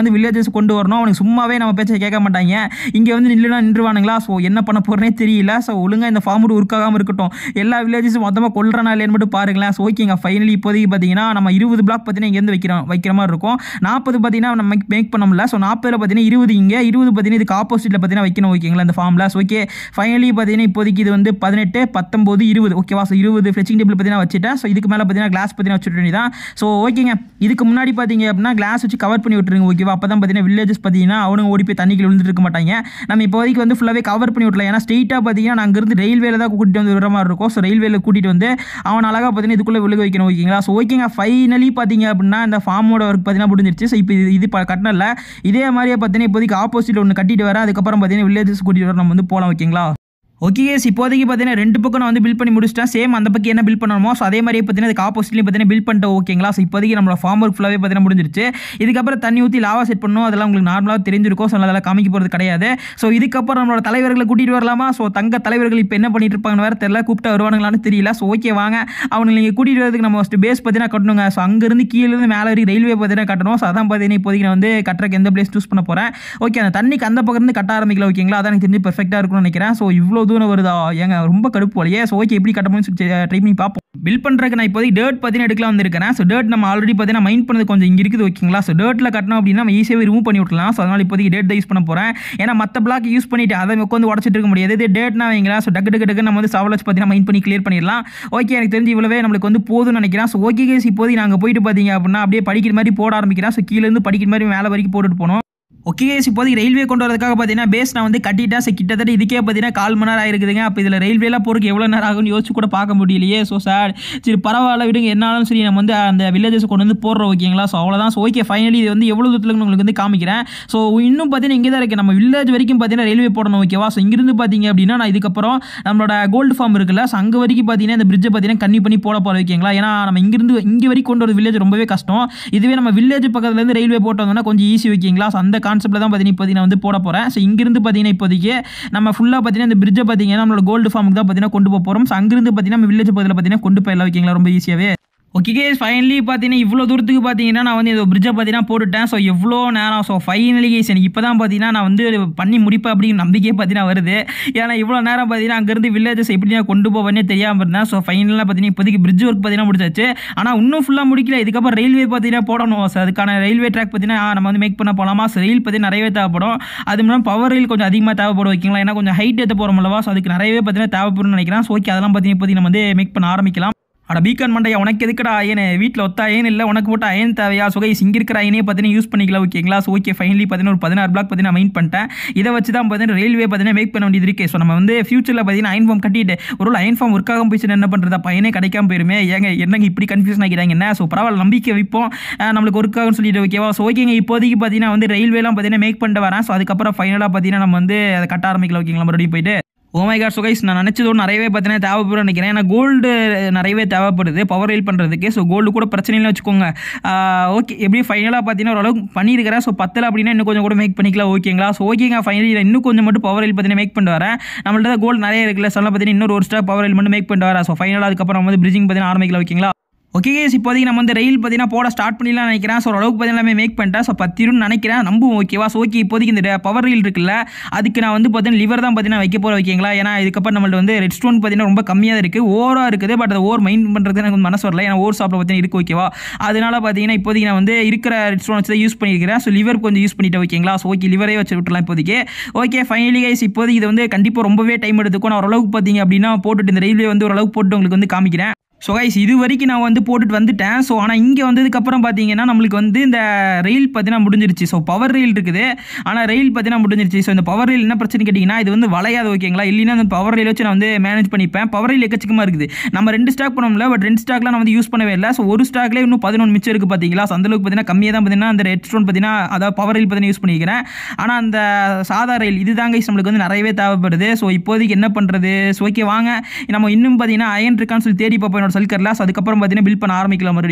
வில்லேஜஸ் கொண்டு வரணும் அவனுக்கு சும்மாவே நம்ம பேச்சை கேட்க மாட்டாங்க இங்கே வந்து நில்லுனா நின்றுவானுங்களா ஸோ என்ன பண்ண போகிறேனே தெரியல ஸோ ஒழுங்காக இந்த ஃபார்ம் ஒர்க் ஆகாமல் இருக்கட்டும் எல்லா வில்லேஜஸும் மொத்தமாக கொள்றனா இல்லைன்னு மட்டும் பாருங்களேன் ஸோ ஓகேங்க ஃபைனலி இப்போதைக்கு பார்த்தீங்கன்னா நம்ம இருபது பிளாக் பார்த்தீங்கன்னா இங்கேருந்து வைக்கிறோம் வைக்கிற மாதிரி இருக்கும் நாற்பது பார்த்தீங்கன்னா நம்ம மேக் பண்ண முடியல ஸோ நாற்பதில் பார்த்தீங்கன்னா இருபது இங்கே இருபது பார்த்தீங்கன்னா இதுக்கு ஆப்போசிட்டில் பார்த்தீங்கன்னா வைக்கணும் ஓகேங்களா இந்த ஃபார்மில் ஸோ ஓகே ஃபைனலி பார்த்தீங்கன்னா இப்போதைக்கு இது வந்து பதினெட்டு பத்தொம்போது இருபது ஓகேவா ஸோ இருபது ஃப்ளெச்சிங் டேபிள் பார்த்தீங்கன்னா வச்சுட்டேன் ஸோ இதுக்கு மேலே பார்த்தீங்கன்னா கிளாஸ் பார்த்தீங்கன்னா வச்சுட்டு வேண்டியதான் ஸோ ஓகேங்க இதுக்கு முன்னாடி பார்த்தீங்க அப்படின்னா கிளாஸ் வச்சு கவர் பண்ணி விட்டுருங்க ஓகேவா அப்போ தான் பார்த்தீங்கன்னா வில்லேஜஸ் பார்த்தீங்கன்னா அவனுங்க ஓடி போய் தண்ணிக்குள்ள விழுந்துட்டு இருக்க மாட்டாங்க நம்ம இப்போதைக்கு வந்து ஃபுல்லாகவே கவர் பண்ணி விட்டலாம் ஏன்னா ஸ்ட்ரெயிட்டாக பார்த்தீங்கன்னா நான் அங்கேருந்து ரயில்வேல தான் கூட்டிகிட்டு வந்து விடுற மாதிரி இருக்கும் ஸோ ரயில்வேல கூட்டிகிட்டு வந்து அவன் அழகாக பார்த்தீங்கன்னா இதுக்குள்ளே விழுக வைக்கணும் ஓகேங்களா ஸோ ஓகேங்க ஃபைனலி பார்த்தீங்க அப்படின்னா இந்த ஃபார்மோட ஒர்க் பார்த்தீங்கன்னா முடிஞ்சிருச்சு ஸோ இப்போ இது இது ப- கட்டணல இதே மாதிரியே பார்த்தீங்கன்னா இப்போதைக்கு ஆப்போசிட் ஒன்று கட்டிட்டு வர அதுக்கப்புறம் பார்த்தீங்கன்னா வில்லேஜஸ் கூட்டிகிட்டு வர நம்ம வந்து போகலாம் ஓகேங்களா ஓகே கேஸ் இப்போதைக்கு பார்த்தீங்கன்னா ரெண்டு பக்கம் நான் வந்து பில் பண்ணி முடிச்சிட்டேன் சேம் அந்த பக்கம் என்ன பில் பண்ணணுமோ ஸோ அதே மாதிரியே பார்த்தீங்கன்னா அதுக்கு ஆப்போசிட்லேயும் பார்த்தீங்கன்னா பில் பண்ணிட்டோம் ஓகேங்களா ஸோ இப்போதைக்கு நம்மளோட ஃபார்ம் ஒர்க் ஃபுல்லாகவே பார்த்தீங்கன்னா முடிஞ்சிருச்சு இதுக்கப்புறம் தண்ணி ஊற்றி லாவா செட் பண்ணணும் அதெல்லாம் உங்களுக்கு நார்மலாக தெரிஞ்சிருக்கும் ஸோ அதெல்லாம் காமிக்க போகிறது கிடையாது ஸோ இதுக்கப்புறம் நம்மளோட தலைவர்களை கூட்டிகிட்டு வரலாமா ஸோ தங்க தலைவர்கள் இப்போ என்ன பண்ணிட்டு இருப்பாங்கன்னு வேறு தெரியல கூப்பிட்டு வருவானுங்களான்னு தெரியல ஸோ ஓகே வாங்க அவனுங்களை நீங்கள் கூட்டிகிட்டு வரதுக்கு நம்ம ஃபஸ்ட்டு பேஸ் பார்த்தீங்கன்னா கட்டணுங்க ஸோ அங்கேருந்து கீழேருந்து மேலே வரைக்கும் ரயில்வே பார்த்தீங்கன்னா கட்டணும் ஸோ அதான் பார்த்தீங்கன்னா இப்போதைக்கு நான் வந்து கட்டுறக்கு எந்த பிளேஸ் சூஸ் பண்ண போகிறேன் ஓகே அந்த தண்ணிக்கு அந்த பக்கம் இருந்து கட்ட ஆரம்பிக்கல ஓகேங்களா அதான் எனக்கு தெரிஞ்சு பெர்ஃபெக்டாக இருக்கும்னு நினைக்கிறேன் ஸோ இவ்வளோ தூரம் வருதா ஏங்க ரொம்ப கடுப்பு போலையே ஸோ ஓகே எப்படி கட்டணும்னு ட்ரை பண்ணி பார்ப்போம் பில் பண்ணுறதுக்கு நான் இப்போதைக்கு டேர்ட் பார்த்தீங்கன்னா எடுக்கலாம் வந்திருக்கேன் ஸோ டேர்ட் நம்ம ஆல்ரெடி பார்த்தீங்கன்னா மைண்ட் பண்ணது கொஞ்சம் இங்கே இருக்குது ஓகேங்களா ஸோ டேர்ட்டில் கட்டணும் அப்படின்னா நம்ம ஈஸியாகவே ரிமூவ் பண்ணி விட்டலாம் ஸோ அதனால் இப்போதைக்கு டேட் தான் யூஸ் பண்ண போகிறேன் ஏன்னா மற்ற பிளாக் யூஸ் பண்ணிட்டு அதை உட்காந்து உடச்சிட்டு இருக்க முடியாது இதே டேட்னா வைங்களா ஸோ டக்கு டக்கு டக்கு நம்ம வந்து சவல் வச்சு பார்த்தீங்கன்னா மைண்ட் பண்ணி கிளியர் பண்ணிடலாம் ஓகே எனக்கு தெரிஞ்சு இவ்வளவே நம்மளுக்கு வந்து போதும்னு நினைக்கிறேன் ஸோ ஓகே கேஸ் இப்போதைக்கு நாங்கள் போயிட்டு பார்த்தீங்க அப்படின்னா அப்படியே படிக்கிற மாதிரி போட ஆரம்பிக்கிறேன் ஸோ கீழேருந்து படிக்கிற மாதிரி மேலே வரைக்கும் போட்டுட்டு போனோம் ஓகே கேஸ் இப்போதைக்கு ரயில்வே கொண்டு வரதுக்காக பார்த்தீங்கன்னா பேஸ் நான் வந்து கட்டிட்டேன் ஸோ கிட்டத்தட்ட இதுக்கே பார்த்தீங்கன்னா கால் மணி நேரம் ஆயிருக்குதுங்க அப்போ இதில் ரயில்வேலாம் போகிறதுக்கு எவ்வளோ நேரம் ஆகும்னு யோசிச்சு கூட பார்க்க முடியலையே ஸோ சார் சரி பரவாயில்ல விடுங்க என்னாலும் சரி நம்ம வந்து அந்த வில்லேஜஸ் கொண்டு வந்து போடுறோம் ஓகேங்களா ஸோ அவ்வளோதான் ஸோ ஓகே ஃபைனலி இது வந்து எவ்வளோ தூரத்தில் உங்களுக்கு வந்து காமிக்கிறேன் ஸோ இன்னும் பார்த்தீங்கன்னா இங்கே தான் இருக்குது நம்ம வில்லேஜ் வரைக்கும் பார்த்தீங்கன்னா ரயில்வே போடணும் ஓகேவா ஸோ இங்கிருந்து பார்த்தீங்க அப்படின்னா நான் இதுக்கப்புறம் நம்மளோட கோல்டு ஃபார்ம் இருக்குல்ல ஸோ அங்கே வரைக்கும் பார்த்தீங்கன்னா இந்த பிரிட்ஜை பார்த்தீங்கன்னா கன்னி பண்ணி போட போகிற ஓகேங்களா ஏன்னா நம்ம இங்கிருந்து இங்கே வரைக்கும் கொண்டு வர வில்லேஜ் ரொம்பவே கஷ்டம் இதுவே நம்ம வில்லேஜ் பக்கத்துலேருந்து ரயில்வே போட்டு வந்தோம்னா கொஞ்சம் ஈஸி ஓகேங்களா ஸோ அந்த கான்செப்ட்டில் தான் பார்த்தீங்கன்னா இப்போதைக்கு நான் வந்து போட போகிறேன் ஸோ இங்கிருந்து பார்த்தீங்கன்னா இப்போதைக்கு நம்ம ஃபுல்லாக பார்த்தீங்கன்னா இந்த பிரிட்ஜை பார்த்தீங்கன்னா நம்மளோட கோல்டு ஃபார்முக்கு தான் பார்த்தீங்கன்னா கொண்டு போக போகிறோம் ஸோ அங்கிருந்து பார்த்தீங்கன்னா நம்ம வில்லேஜ் பக்கத்தில் பார்த்தீங்கன்னா கொண்டு போயிடலாம் ஓகேங்களா ரொம்ப ஈஸியாகவே ஓகே கேஸ் ஃபைனலி பார்த்தீங்கன்னா இவ்வளோ தூரத்துக்கு பார்த்தீங்கன்னா நான் வந்து இந்த பிரிட்ஜை பார்த்தீங்கன்னா போட்டுட்டேன் ஸோ எவ்வளோ நேரம் ஸோ ஃபைனலி கேஸ் எனக்கு இப்போ தான் பார்த்தீங்கன்னா நான் வந்து பண்ணி முடிப்பேன் அப்படிங்கிற நம்பிக்கையே பார்த்தீங்கன்னா வருது ஏன்னா இவ்வளோ நேரம் பார்த்தீங்கன்னா அங்கேருந்து வில்லேஜஸ் எப்படி நான் கொண்டு போவேன்னே தெரியாமல் இருந்தேன் ஸோ ஃபைனலாக பார்த்தீங்கன்னா இப்போதைக்கு பிரிட்ஜ் ஒர்க் பார்த்தீங்கன்னா முடிச்சாச்சு ஆனால் இன்னும் ஃபுல்லாக முடிக்கல இதுக்கப்புறம் ரயில்வே பார்த்தீங்கன்னா போடணும் ஸோ அதுக்கான ரயில்வே ட்ராக் பார்த்தீங்கன்னா நம்ம வந்து மேக் பண்ண போகலாமா ஸோ ரயில் பார்த்தீங்கன்னா நிறையவே தேவைப்படும் அது மூலம் பவர் ரயில் கொஞ்சம் அதிகமாக தேவைப்படும் ஓகேங்களா ஏன்னா கொஞ்சம் ஹைட் ஏற்ற போகிறோம் அல்லவா ஸோ அதுக்கு நிறையவே பார்த்தீங்கன்னா தேவைப்படும்னு நினைக்கிறேன் ஸோ ஓகே அதெல்லாம் பார்த்தீங்கன்னா இப்போதைக்கு நம்ம வந்து மேக் பண்ண ஆரம்பிக்கலாம் அட பீக்கான் மண்டையா உனக்கு எதுக்குடா அயன் வீட்டில் ஒத்த அயன் இல்லை உனக்கு மட்டும் அயன் தேவையா ஸோ கைஸ் இங்கே இருக்கிற அயனே பார்த்தீங்கன்னா யூஸ் பண்ணிக்கலாம் ஓகேங்களா ஸோ ஓகே ஃபைனலி பார்த்தீங்கன்னா ஒரு பதினாறு பிளாக் பார்த்தீங்கன்னா மைண்ட் பண்ணிட்டேன் இதை வச்சு தான் பார்த்தீங்கன்னா ரயில்வே பார்த்தீங்கன்னா மேக் பண்ண வேண்டியது இருக்கு ஸோ நம்ம வந்து ஃபியூச்சரில் பார்த்தீங்கன்னா அயன் ஃபார்ம் கட்டிட்டு ஒரு அயன் ஃபார்ம் ஒர்க் ஆகாம போயிடுச்சு என்ன பண்ணுறது பையனே கிடைக்காம போயிருமே ஏங்க என்னங்க இப்படி கன்ஃபியூஷன் ஆகிட்டாங்க என்ன ஸோ பரவாயில்ல நம்பிக்கை வைப்போம் அஹ் நம்மளுக்கு ஒர்க் ஆகும்னு சொல்லிட்டு ஓகேவா ஸோ ஓகேங்க இப்போதைக்கு பார்த்தீங்கன்னா வந்து ரயில்வேலாம் பார்த்தீங்கன்னா மேக் பண்ணிட்டு வரேன் ஸோ அதுக்கப்புறம் ஃபைனலாக பார்த்தீங்கன்னா நம்ம வந்து அதை கட்ட ஆரம்பிக்கலாம் ஓகேங்களா மறுபடியும் போயிட்டு ஓமை கார் ஸோ கைஸ் நான் நினச்சதோடு நிறையவே பார்த்தீங்கன்னா தேவைப்படும் நினைக்கிறேன் ஏன்னா கோல்டு நிறையவே தேவைப்படுது பவர் ரயில் பண்ணுறதுக்கு ஸோ கோல்டு கூட பிரச்சனை இல்லை வச்சுக்கோங்க ஓகே எப்படி ஃபைனலாக பார்த்தீங்கன்னா ஓரளவுக்கு பண்ணியிருக்கிறேன் ஸோ பத்தில் அப்படின்னா இன்னும் கொஞ்சம் கூட மேக் பண்ணிக்கலாம் ஓகேங்களா ஸோ ஓகேங்க ஃபைனலி இன்னும் கொஞ்சம் மட்டும் பவர் ரயில் பார்த்தீங்கன்னா மேக் பண்ணிட்டு வரேன் நம்மள்ட்ட கோல்டு நிறைய இருக்குல்ல ஸோ பார்த்தீங்கன்னா இன்னொரு ஒரு ஸ்டார் பவர் ரயில் மட்டும் மேக் பண்ணிட்டு வரேன் ஸோ ஃபைனலாக அதுக்கப்புறம் நம்ம வந்து பிரிட்ஜிங் பார்த்தீங்கன்னா ஆரம்பிக்கலாம் ஓகேங்களா ஓகே கேஸ் இப்போதைக்கு நம்ம வந்து ரயில் பார்த்தீங்கன்னா போட ஸ்டார்ட் பண்ணிடலாம் நினைக்கிறேன் ஸோ ஓரளவுக்கு பார்த்தீங்கன்னா எல்லாமே மேக் பண்ணிட்டேன் ஸோ பத்திருன்னு நினைக்கிறேன் நம்புவோம் ஓகேவா ஸோ ஓகே இப்போதைக்கு இந்த பவர் ரயில் இருக்குல்ல அதுக்கு நான் வந்து பார்த்தீங்கன்னா லிவர் தான் பார்த்தீங்கன்னா வைக்க போகிற ஓகேங்களா ஏன்னா இதுக்கப்புறம் நம்மள்ட்ட வந்து ரெட் ஸ்டோன் பார்த்தீங்கன்னா ரொம்ப கம்மியாக தான் இருக்குது ஓவராக இருக்குது பட் அதை ஓவர் மைண்ட் பண்ணுறது எனக்கு மனசு வரல ஏன்னா ஓவர் ஷாப்பில் பார்த்தீங்கன்னா இருக்கு ஓகேவா அதனால பார்த்தீங்கன்னா இப்போதைக்கு நான் வந்து இருக்கிற ரெட் ஸ்டோன் வச்சு தான் யூஸ் பண்ணியிருக்கிறேன் ஸோ லிவர் கொஞ்சம் யூஸ் பண்ணிட்டேன் ஓகேங்களா ஸோ ஓகே லிவரே வச்சு விட்டுலாம் இப்போதைக்கு ஓகே ஃபைனலி கைஸ் இப்போதைக்கு இது வந்து கண்டிப்பாக ரொம்பவே டைம் எடுத்துக்கும் நான் ஓரளவுக்கு பார்த்தீங்க அப்படின்னா போட்டுட்டு இந்த ரயில்வே வந்து ஓரளவுக்கு போட்டு உங்களுக்கு வந்து காமிக்கிறேன் ஸோ கைஸ் இது வரைக்கும் நான் வந்து போட்டுட்டு வந்துட்டேன் ஸோ ஆனால் இங்கே வந்ததுக்கப்புறம் பார்த்தீங்கன்னா நம்மளுக்கு வந்து இந்த ரயில் பார்த்தீங்கன்னா முடிஞ்சிருச்சு ஸோ பவர் ரயில் இருக்குது ஆனால் ரயில் பார்த்தீங்கன்னா முடிஞ்சிருச்சு ஸோ இந்த பவர் ரயில் என்ன பிரச்சனை கேட்டிங்கன்னா இது வந்து வளையாது ஓகேங்களா இல்லைன்னா அந்த பவர் ரயில் வச்சு நான் வந்து மேனேஜ் பண்ணிப்பேன் பவர் ரயில் எக்கச்சக்கமாக இருக்குது நம்ம ரெண்டு ஸ்டாக் பண்ணோம்ல பட் ரெண்டு ஸ்டாக்லாம் நான் வந்து யூஸ் பண்ணவே இல்லை ஸோ ஒரு ஸ்டாக்லேயே இன்னும் பதினொன்று மிச்சம் இருக்குது பார்த்தீங்களா ஸோ அந்தளவுக்கு பார்த்தீங்கன்னா கம்மியாக தான் பார்த்தீங்கன்னா அந்த ரெட் ஸ்டோன் பார்த்தீங்கன்னா அதாவது பவர் ரயில் பார்த்தீங்கன்னா யூஸ் பண்ணிக்கிறேன் ஆனால் அந்த சாதா ரயில் இதுதாங்க guys நம்மளுக்கு வந்து நிறையவே தேவைப்படுது ஸோ இப்போதைக்கு என்ன பண்ணுறது ஸோ ஓகே வாங்க நம்ம இன்னும் பார்த்தீங்கன்னா அயன் இருக்கான்னு சொல்லி தேடி பார்ப்போம் என்னோட சல்கரில் ஸோ அதுக்கப்புறம் பார்த்தீங்கன்னா பில் பண்ண ஆரம்பிக்கலாம் மறுபடியுமே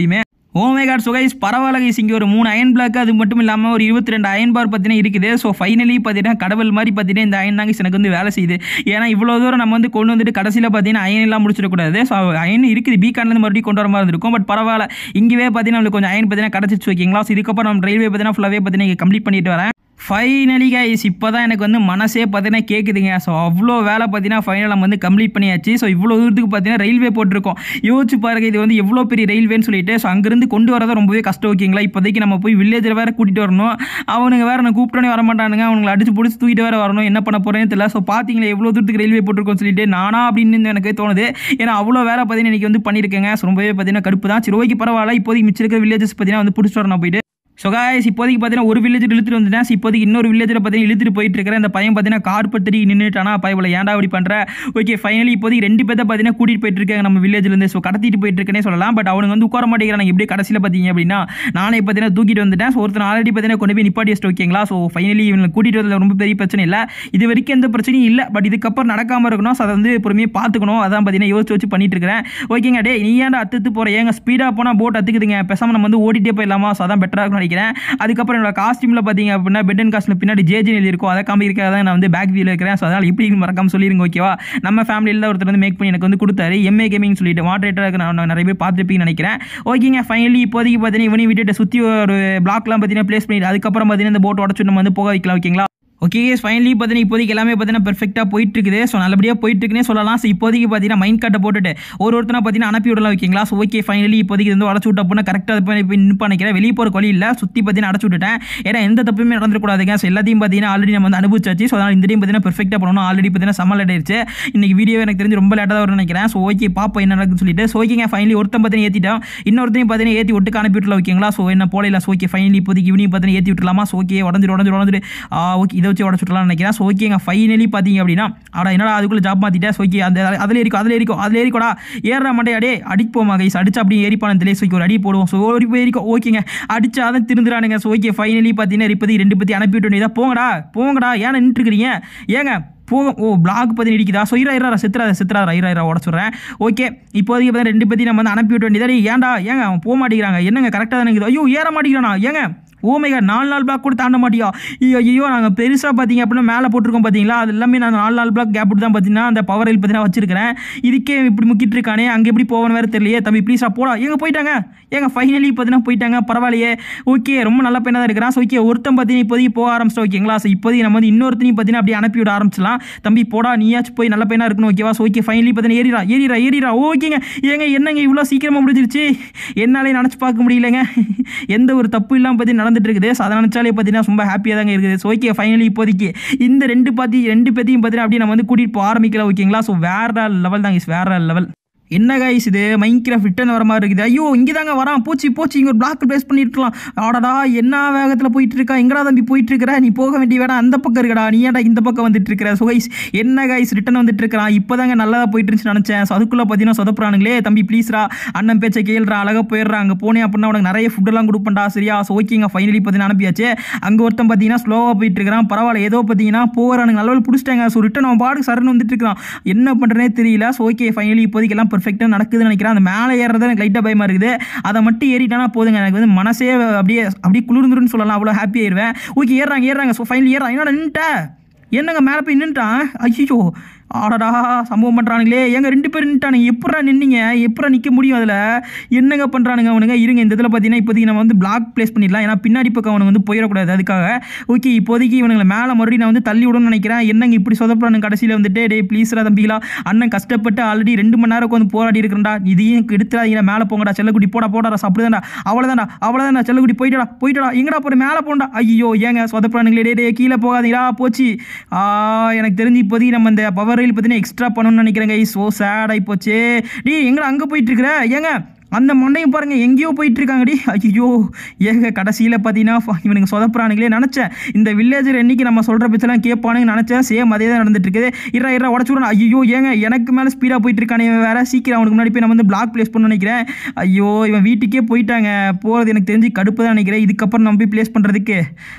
ஓமே காட் ஸோ கைஸ் பரவாயில்ல கைஸ் இங்கே ஒரு மூணு அயன் பிளாக் அது மட்டும் இல்லாமல் ஒரு இருபத்தி ரெண்டு அயன் பார் பார்த்தீங்கன்னா இருக்குது ஸோ ஃபைனலி பார்த்தீங்கன்னா கடவுள் மாதிரி பார்த்தீங்கன்னா இந்த அயன் தாங்க எனக்கு வந்து வேலை செய்யுது ஏன்னா இவ்வளோ தூரம் நம்ம வந்து கொண்டு வந்துட்டு கடைசியில் பார்த்தீங்கன்னா அயன் எல்லாம் முடிச்சிடக்கூடாது ஸோ அயன் இருக்குது பீகான்லேருந்து மறுபடியும் கொண்டு வர மாதிரி இருக்கும் பட் பரவாயில்ல இங்கேயே பார்த்தீங்கன்னா நம்மளுக்கு கொஞ்சம் அயன் பார்த்தீங்கன்னா கிடச்சிச்சு ஓகேங்களா ஸோ இதுக்கப்புறம் நம்ம ரயில்வே பார்த்தீங்கன்னா ஃபுல்லாகவே பார்த்தீங்கன்னா கம்ப்ளீட் பண்ணிட்டு வரேன் ஃபைனலி கைஸ் இப்போ தான் எனக்கு வந்து மனசே பார்த்தீங்கன்னா கேட்குதுங்க ஸோ அவ்வளோ வேலை பார்த்தீங்கன்னா ஃபைனல் நம்ம வந்து கம்ப்ளீட் பண்ணியாச்சு ஸோ இவ்வளோ தூரத்துக்கு பார்த்தீங்கன்னா ரயில்வே போட்டிருக்கோம் யோசிச்சு பாருங்க இது வந்து எவ்வளோ பெரிய ரயில்வேன்னு சொல்லிட்டு ஸோ அங்கேருந்து கொண்டு வரது ரொம்பவே கஷ்டம் ஓகேங்களா இப்போதைக்கு நம்ம போய் வில்லேஜில் வேறு கூட்டிகிட்டு வரணும் அவனுங்க வேறு நான் கூப்பிட்டோன்னே வர மாட்டானுங்க அவனுங்களை அடிச்சு பிடிச்சி தூக்கிட்டு வேறு வரணும் என்ன பண்ண போகிறேன்னு தெரியல ஸோ பார்த்தீங்களா எவ்வளோ தூரத்துக்கு ரயில்வே போட்டிருக்கோம்னு சொல்லிட்டு நானா அப்படின்னு எனக்கு தோணுது ஏன்னா அவ்வளோ வேலை பார்த்தீங்கன்னா இன்றைக்கி வந்து பண்ணியிருக்கேங்க ஸோ ரொம்பவே பார்த்தீங்கன்னா கடுப்பு தான் சரி ஓகே பரவாயில்ல இப்போதைக்கு மிச்சம் இருக்கிற வில்லேஜஸ் பார்த்தீங்கன்னா வந்து பிடிச்சிட்டு வரணும் போயிட்டு ஸோ காய்ஸ் இப்போதைக்கு பார்த்தீங்கன்னா ஒரு வில்லேஜில் இழுத்துட்டு வந்துட்டேன் So, இப்போதைக்கு இன்னொரு வில்லேஜில் பார்த்தீங்கன்னா இழுத்துட்டு போயிட்டு இருக்கிற இந்த பையன் பார்த்தீங்கன்னா கார்பெட் தூக்கி நின்றுட்டானா பயவில் ஏன்டா அப்படி பண்ணுற ஓகே ஃபைனலி இப்போதைக்கு ரெண்டு பேர்த்த பார்த்தீங்கன்னா கூட்டிகிட்டு போயிட்டு இருக்காங்க நம்ம வில்லேஜ்லேருந்து ஸோ கடத்திட்டு போயிட்டு இருக்கேனே சொல்லலாம் பட் அவனுங்க வந்து உட்கார மாட்டேங்கிறாங்க எப்படி கடைசியில் பார்த்தீங்க அப்படின்னா நானே பார்த்தீங்கன்னா தூக்கிட்டு வந்துட்டேன் ஸோ ஒருத்தர் ஆல்ரெடி பார்த்தீங்கன்னா கொண்டு போய் நிப்பாட்டி வச்சுட்டு ஓகேங்களா ஸோ ஃபைனலி இவங்களை கூட்டிகிட்டு வரதுல ரொம்ப பெரிய பிரச்சனை இல்லை இது வரைக்கும் எந்த பிரச்சனையும் இல்லை பட் இதுக்கப்புறம் நடக்காமல் இருக்கணும் ஸோ அதை வந்து பொறுமையாக பார்த்துக்கணும் அதான் பார்த்தீங்கன்னா யோசிச்சு வச்சு பண்ணிட்டு இருக்கிறேன் ஓகேங்க டே நீ ஏன்டா அத்துத்து போகிற ஏங்க ஸ்பீடாக போனால் போட் அத்துக்குதுங்க பேசாமல் நம்ம வந்து ஓடிட்டே போயிடலாமா ஸோ அதான் பெட்டராக இருக்கும்னு நினைக்கிறேன் அதுக்கப்புறம் என்னோட காஸ்டியூமில் பார்த்தீங்க அப்படின்னா பெட் அண்ட் காஸ்ட்டில் பின்னாடி ஜேஜின் இருக்கும் அதை காமி இருக்கிறதா நான் வந்து பேக் வியூவில் இருக்கிறேன் ஸோ அதனால் இப்படி மறக்காம சொல்லிருங்க ஓகேவா நம்ம ஃபேமிலியில் ஒருத்தர் வந்து மேக் பண்ணி எனக்கு வந்து கொடுத்தாரு எம்ஏ கேமிங் சொல்லிட்டு மாடரேட்டராக நான் நிறைய பேர் பார்த்துருப்பீங்கன்னு நினைக்கிறேன் ஓகேங்க ஃபைனலி இப்போதைக்கு பார்த்தீங்கன்னா இவனையும் விட்டுட்டு சுற்றி ஒரு பிளாக்லாம் பார்த்தீங்கன்னா ப்ளேஸ் பண்ணிட்டு அதுக்கப்புறம் பார்த்தீங்கன்னா இந்த போட் உடச்சு நம்ம வந்து போக வைக்கலாம் ஓகேங்களா ஓகே ஃபைனலி பார்த்தீங்கன்னா இப்போதைக்கு எல்லாமே பார்த்தீங்கன்னா பெர்ஃபெக்டாக போயிட்டு இருக்குது ஸோ நல்லபடியாக போயிட்டு இருக்குன்னே சொல்லலாம் ஸோ இப்போதைக்கு பார்த்தீங்கன்னா மைண்ட் கார்ட்டை போட்டுட்டு ஒரு ஒருத்தனா பார்த்தீங்கன்னா அனுப்பி விடலாம் ஓகேங்களா ஸோ ஓகே ஃபைனலி இப்போதைக்கு வந்து உடச்சு விட்ட அப்படின்னா கரெக்டாக போய் போய் நின்று நினைக்கிறேன் வெளியே போகிற வழி இல்லை சுற்றி பார்த்தீங்கன்னா அடைச்சு விட்டுட்டேன் ஏன்னா எந்த தப்புமே நடந்துக்கூடாதுங்க ஸோ எல்லாத்தையும் பார்த்தீங்கன்னா ஆல்ரெடி நம்ம வந்து அனுபவிச்சாச்சு ஸோ அதனால் இந்த டைம் பார்த்தீங்கன்னா பெர்ஃபெக்டாக பண்ணணும் ஆல்ரெடி பார்த்தீங்கன்னா செம்ம லேட் ஆயிடுச்சு இன்னைக்கு வீடியோ எனக்கு தெரிஞ்சு ரொம்ப லேட்டாக வரும்னு நினைக்கிறேன் ஸோ ஓகே பாப்பா என்ன நடக்குன்னு சொல்லிட்டு ஸோ ஓகேங்க ஃபைனலி ஒருத்தன் பார்த்தீங்கன்னா ஏற்றிட்டோம் இன்னொருத்தையும் பார்த்தீங்கன்னா ஏற்றி விட்டு அனுப்பி விட்டலாம் ஓகேங்களா ஸோ என்ன போலையில் ஸோ ஓகே ஃபைனலி இப்போதைக்கு இவனையும் பார்த்தீங்கன்னா ஏற்றி விட்டுலாமா ஸோ ஓகே உடஞ்சிரு உடஞ்சிரு உடஞ்சிரு ஓகே இதை வச்சு உடச்சு விட்டலாம்னு நினைக்கிறேன் ஸோ ஓகேங்க ஃபைனலி பார்த்தீங்க அப்படின்னா அட என்னடா அதுக்குள்ளே ஜாப் மாற்றிட்டேன் ஸோ ஓகே அந்த அதில் இருக்கும் அதில் இருக்கும் அதில் ஏறிக்கோடா ஏறுற மாட்டே அடே அடிப்போமா கைஸ் அடிச்சு அப்படியே ஏறிப்பான தெரியல ஸோ ஒரு அடி போடுவோம் ஸோ ஒரு ஏறிக்கோ ஓகேங்க அடிச்சா தான் திருந்துறானுங்க ஸோ ஓகே ஃபைனலி பார்த்தீங்கன்னா இப்போதைக்கு ரெண்டு பற்றி அனுப்பி விட்டு வேண்டியதா போங்கடா போங்கடா ஏன் நின்றுட்டு இருக்கிறீங்க ஏங்க போக ஓ பிளாக் பற்றி இடிக்குதா ஸோ இரா இரா சித்ரா சித்ரா இரா இரா உடச்சுட்றேன் ஓகே இப்போதைக்கு பார்த்தா ரெண்டு பற்றி நம்ம வந்து அனுப்பி விட வேண்டியதா டேய், ஏன்டா ஏங்க அவன் போக மாட்டேங்கிறாங்க என்னங்க கரெக்டாக தானே இருக்குது ஐயோ ஏற மாட்டேங்கிறானா ஏங்க ஓமேகா நாலு நாலு பிளாக் கூட தாண்ட மாட்டியா ஐயோ ஐயோ நாங்கள் பெருசாக பார்த்தீங்க அப்படின்னா மேலே போட்டிருக்கோம் பார்த்தீங்களா அது எல்லாமே நான் நாலு நாலு பிளாக் கேப் தான் பார்த்தீங்கன்னா அந்த பவர் ரயில் பார்த்தீங்கன்னா வச்சிருக்கிறேன் இதுக்கே இப்படி முக்கிட்டு இருக்கானே அங்கே எப்படி போவன்னு வேறு தெரியலையே தம்பி ப்ளீஸா போடா எங்க போயிட்டாங்க ஏங்க ஃபைனலி பார்த்தீங்கன்னா போயிட்டாங்க பரவாயில்லையே ஓகே ரொம்ப நல்ல பையனாக தான் இருக்கிறான் ஸோ ஓகே ஒருத்தன் பார்த்தீங்கன்னா இப்போதைக்கு போக ஆரம்பிச்சிட்டோம் ஓகேங்களா ஸோ இப்போதைக்கு நம்ம வந்து இன்னொருத்தனையும் பார்த்தீங்கன்னா அப்படியே அனுப்பி விட ஆரம்பிச்சலாம் தம்பி போடா நீயாச்சும் போய் நல்ல பையனாக இருக்கணும் ஓகேவா ஸோ ஓகே ஃபைனலி பார்த்தீங்கன்னா ஏறிடா ஏறிடா ஏறிடா ஓகேங்க ஏங்க என்னங்க இவ்வளோ சீக்கிரமாக முடிஞ்சிருச்சு என்னாலே நினச்சி பார்க்க முடியலங்க எந்த ஒரு தப்பு இல்லாமல் பார்த்தீங்கன்னா நடந்துட்டு இருக்குது ஸோ அதை நினச்சாலே பார்த்தீங்கன்னா ரொம்ப ஹாப்பியாக தாங்க இருக்குது ஸோ ஓகே ஃபைனலி இப்போதைக்கு இந்த ரெண்டு பார்த்தி ரெண்டு பேத்தையும் பார்த்தீங்கன்னா அப்படியே நம்ம வந்து கூட்டிகிட்டு போக ஆரம்பிக்கலாம் ஓகேங்களா ஸோ வேற லெவல் தாங்க வேற லெவல் என்ன கைஸ் இது மைன்கிராஃப்ட் ரிட்டர்ன் வர மாதிரி இருக்குது ஐயோ இங்கே தாங்க வரான் போச்சு போச்சு இங்கே ஒரு பிளாக் பிளேஸ் பண்ணிருக்கலாம் ஆடடா என்ன வேகத்தில் போயிட்டு இருக்கா எங்கடா தம்பி போயிட்டு இருக்கிற நீ போக வேண்டிய வேடா அந்த பக்கம் இருக்கடா நீ ஏன்டா இந்த பக்கம் வந்துட்டு இருக்கிற ஸோ கைஸ் என்ன கைஸ் ரிட்டர்ன் வந்துட்டு இருக்கிறான் இப்போ தாங்க நல்லா போயிட்டு இருந்துச்சு நினச்சேன் ஸோ அதுக்குள்ளே பார்த்தீங்கன்னா சொதப்புறானுங்களே தம்பி ப்ளீஸ்ரா அண்ணன் பேச்சை கேள்றா அழகாக போயிடுறா அங்கே போனேன் அப்படின்னா உனக்கு நிறைய ஃபுட்டெல்லாம் கொடுப்பேன்டா சரியா ஸோ ஓகேங்க ஃபைனலி பார்த்தீங்கன்னா அனுப்பியாச்சு அங்கே ஒருத்தன் பார்த்தீங்கன்னா ஸ்லோவாக போயிட்டு இருக்கிறான் பரவாயில்ல ஏதோ பார்த்தீங்கன்னா போகிறானுங்க நல்ல பிடிச்சிட்டாங்க ஸோ ரிட்டன் அவன் பாட்டுக்கு சரன்னு வந்துட்டு இருக்கிறான் என்ன பண்ணுறேனே தெரியல ஸோ ஓகே ஃபைனலி இப்போதைக்கு எல்லாம் பெர்ஃபெக்டாக நடக்குதுன்னு நினைக்கிறேன் அந்த மேலே ஏறுறது எனக்கு லைட்டாக பயமாக இருக்குது அதை மட்டும் ஏறிட்டானா போதுங்க எனக்கு வந்து மனசே அப்படியே அப்படியே குளிர்ந்துருன்னு சொல்லலாம் அவ்வளோ ஹாப்பி ஆயிடுவேன் ஓகே ஏறுறாங்க ஏறுறாங்க ஸோ ஃபைனலி ஏறான் என்னடா நின்றுட்ட என்னங்க மேலே போய் நின்றுட்டான் ஐயோ ஆடடா சம்பவம் பண்ணுறானுங்களே ஏங்க ரெண்டு பேர் நின்ட்டானுங்க எப்படா நின்னீங்க எப்படா நிற்க முடியும் அதில் என்னங்க பண்ணுறானுங்க அவனுங்க இருங்க இந்த இதில் பார்த்தீங்கன்னா இப்போதைக்கு நம்ம வந்து பிளாக் ப்ளேஸ் பண்ணிடலாம் ஏன்னா பின்னாடி பக்கம் அவனுக்கு வந்து போயிடக்கூடாது அதுக்காக ஓகே இப்போதைக்கு இவனுங்களை மேலே மறுபடியும் நான் வந்து தள்ளி விடணும்னு நினைக்கிறேன் என்னங்க இப்படி சொதப்புறானுங்க கடைசியில் வந்துட்டு டே ப்ளீஸ்ரா தம்பிகளா அண்ணன் கஷ்டப்பட்டு ஆல்ரெடி ரெண்டு மணி நேரம் வந்து போராடி இருக்கிறேன்டா இதையும் எடுத்துறாதீங்க மேலே போங்கடா செல்லக்குடி போடா போடா அப்படிதான்டா அவ்வளோதான்டா அவ்வளோதான்டா செல்லக்குடி போயிட்டடா போயிட்டடா எங்கடா போகிற மேலே போண்டா ஐயோ ஏங்க சொதப்புறானுங்களே டே டே கீழே போகாதீங்களா போச்சு ஆ, எனக்கு தெரிஞ்சு இப்போதைக்கு நம்ம இந்த பவர் ரயில் பார்த்தீங்கன்னா எக்ஸ்ட்ரா பண்ணணும்னு நினைக்கிறேங்க ஸோ சேட் ஆகி போச்சு டே எங்கடா அங்கே போயிட்டு இருக்கிற ஏங்க அந்த மண்டையும் பாருங்க எங்கேயோ போயிட்டு இருக்காங்கடி ஐயோ ஏங்க கடைசியில் பார்த்தீங்கன்னா ஃப- இவனுங்க சொதப்புறானுங்களே நினச்சேன் இந்த வில்லேஜர் என்னைக்கு நம்ம சொல்கிற பிச்செல்லாம் கேட்பானுங்க நினச்சேன் சேம் அதே தான் நடந்துட்டு இருக்குது இரா இரா உடச்சு விடணும் ஐயோ ஏங்க எனக்கு மேலே ஸ்பீடாக போயிட்டு இருக்கானே இவன் வேற சீக்கிரம் அவனுக்கு முன்னாடி போய் நம்ம வந்து பிளாக் ப்ளேஸ் பண்ண நினைக்கிறேன் ஐயோ இவன் வீட்டுக்கே போயிட்டாங்க போகிறது எனக்கு தெரிஞ்சு கடுப்பு தான் நினைக்கிறேன் இதுக்கப்புறம் நம்ம போய் ப்ளேஸ் பண்ணுறதுக்கு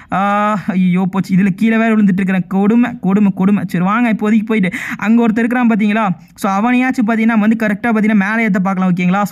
ஐயோ போச்சு இதில் கீழே வேற விழுந்துட்டு இருக்கிறேன் கொடுமை கொடுமை கொடுமை சரி வாங்க இப்போதைக்கு போயிட்டு அங்கே ஒருத்தர் இருக்கிறான் பார்த்தீங்களா ஸோ அவனையாச்சும் பார்த்தீங்கன்னா வந்து கரெக்டாக பார்த்தீங்கன்னா மேலே ஏற்ற பார்க்கலாம் ஓகேங்களா ஸோ ஏன்னா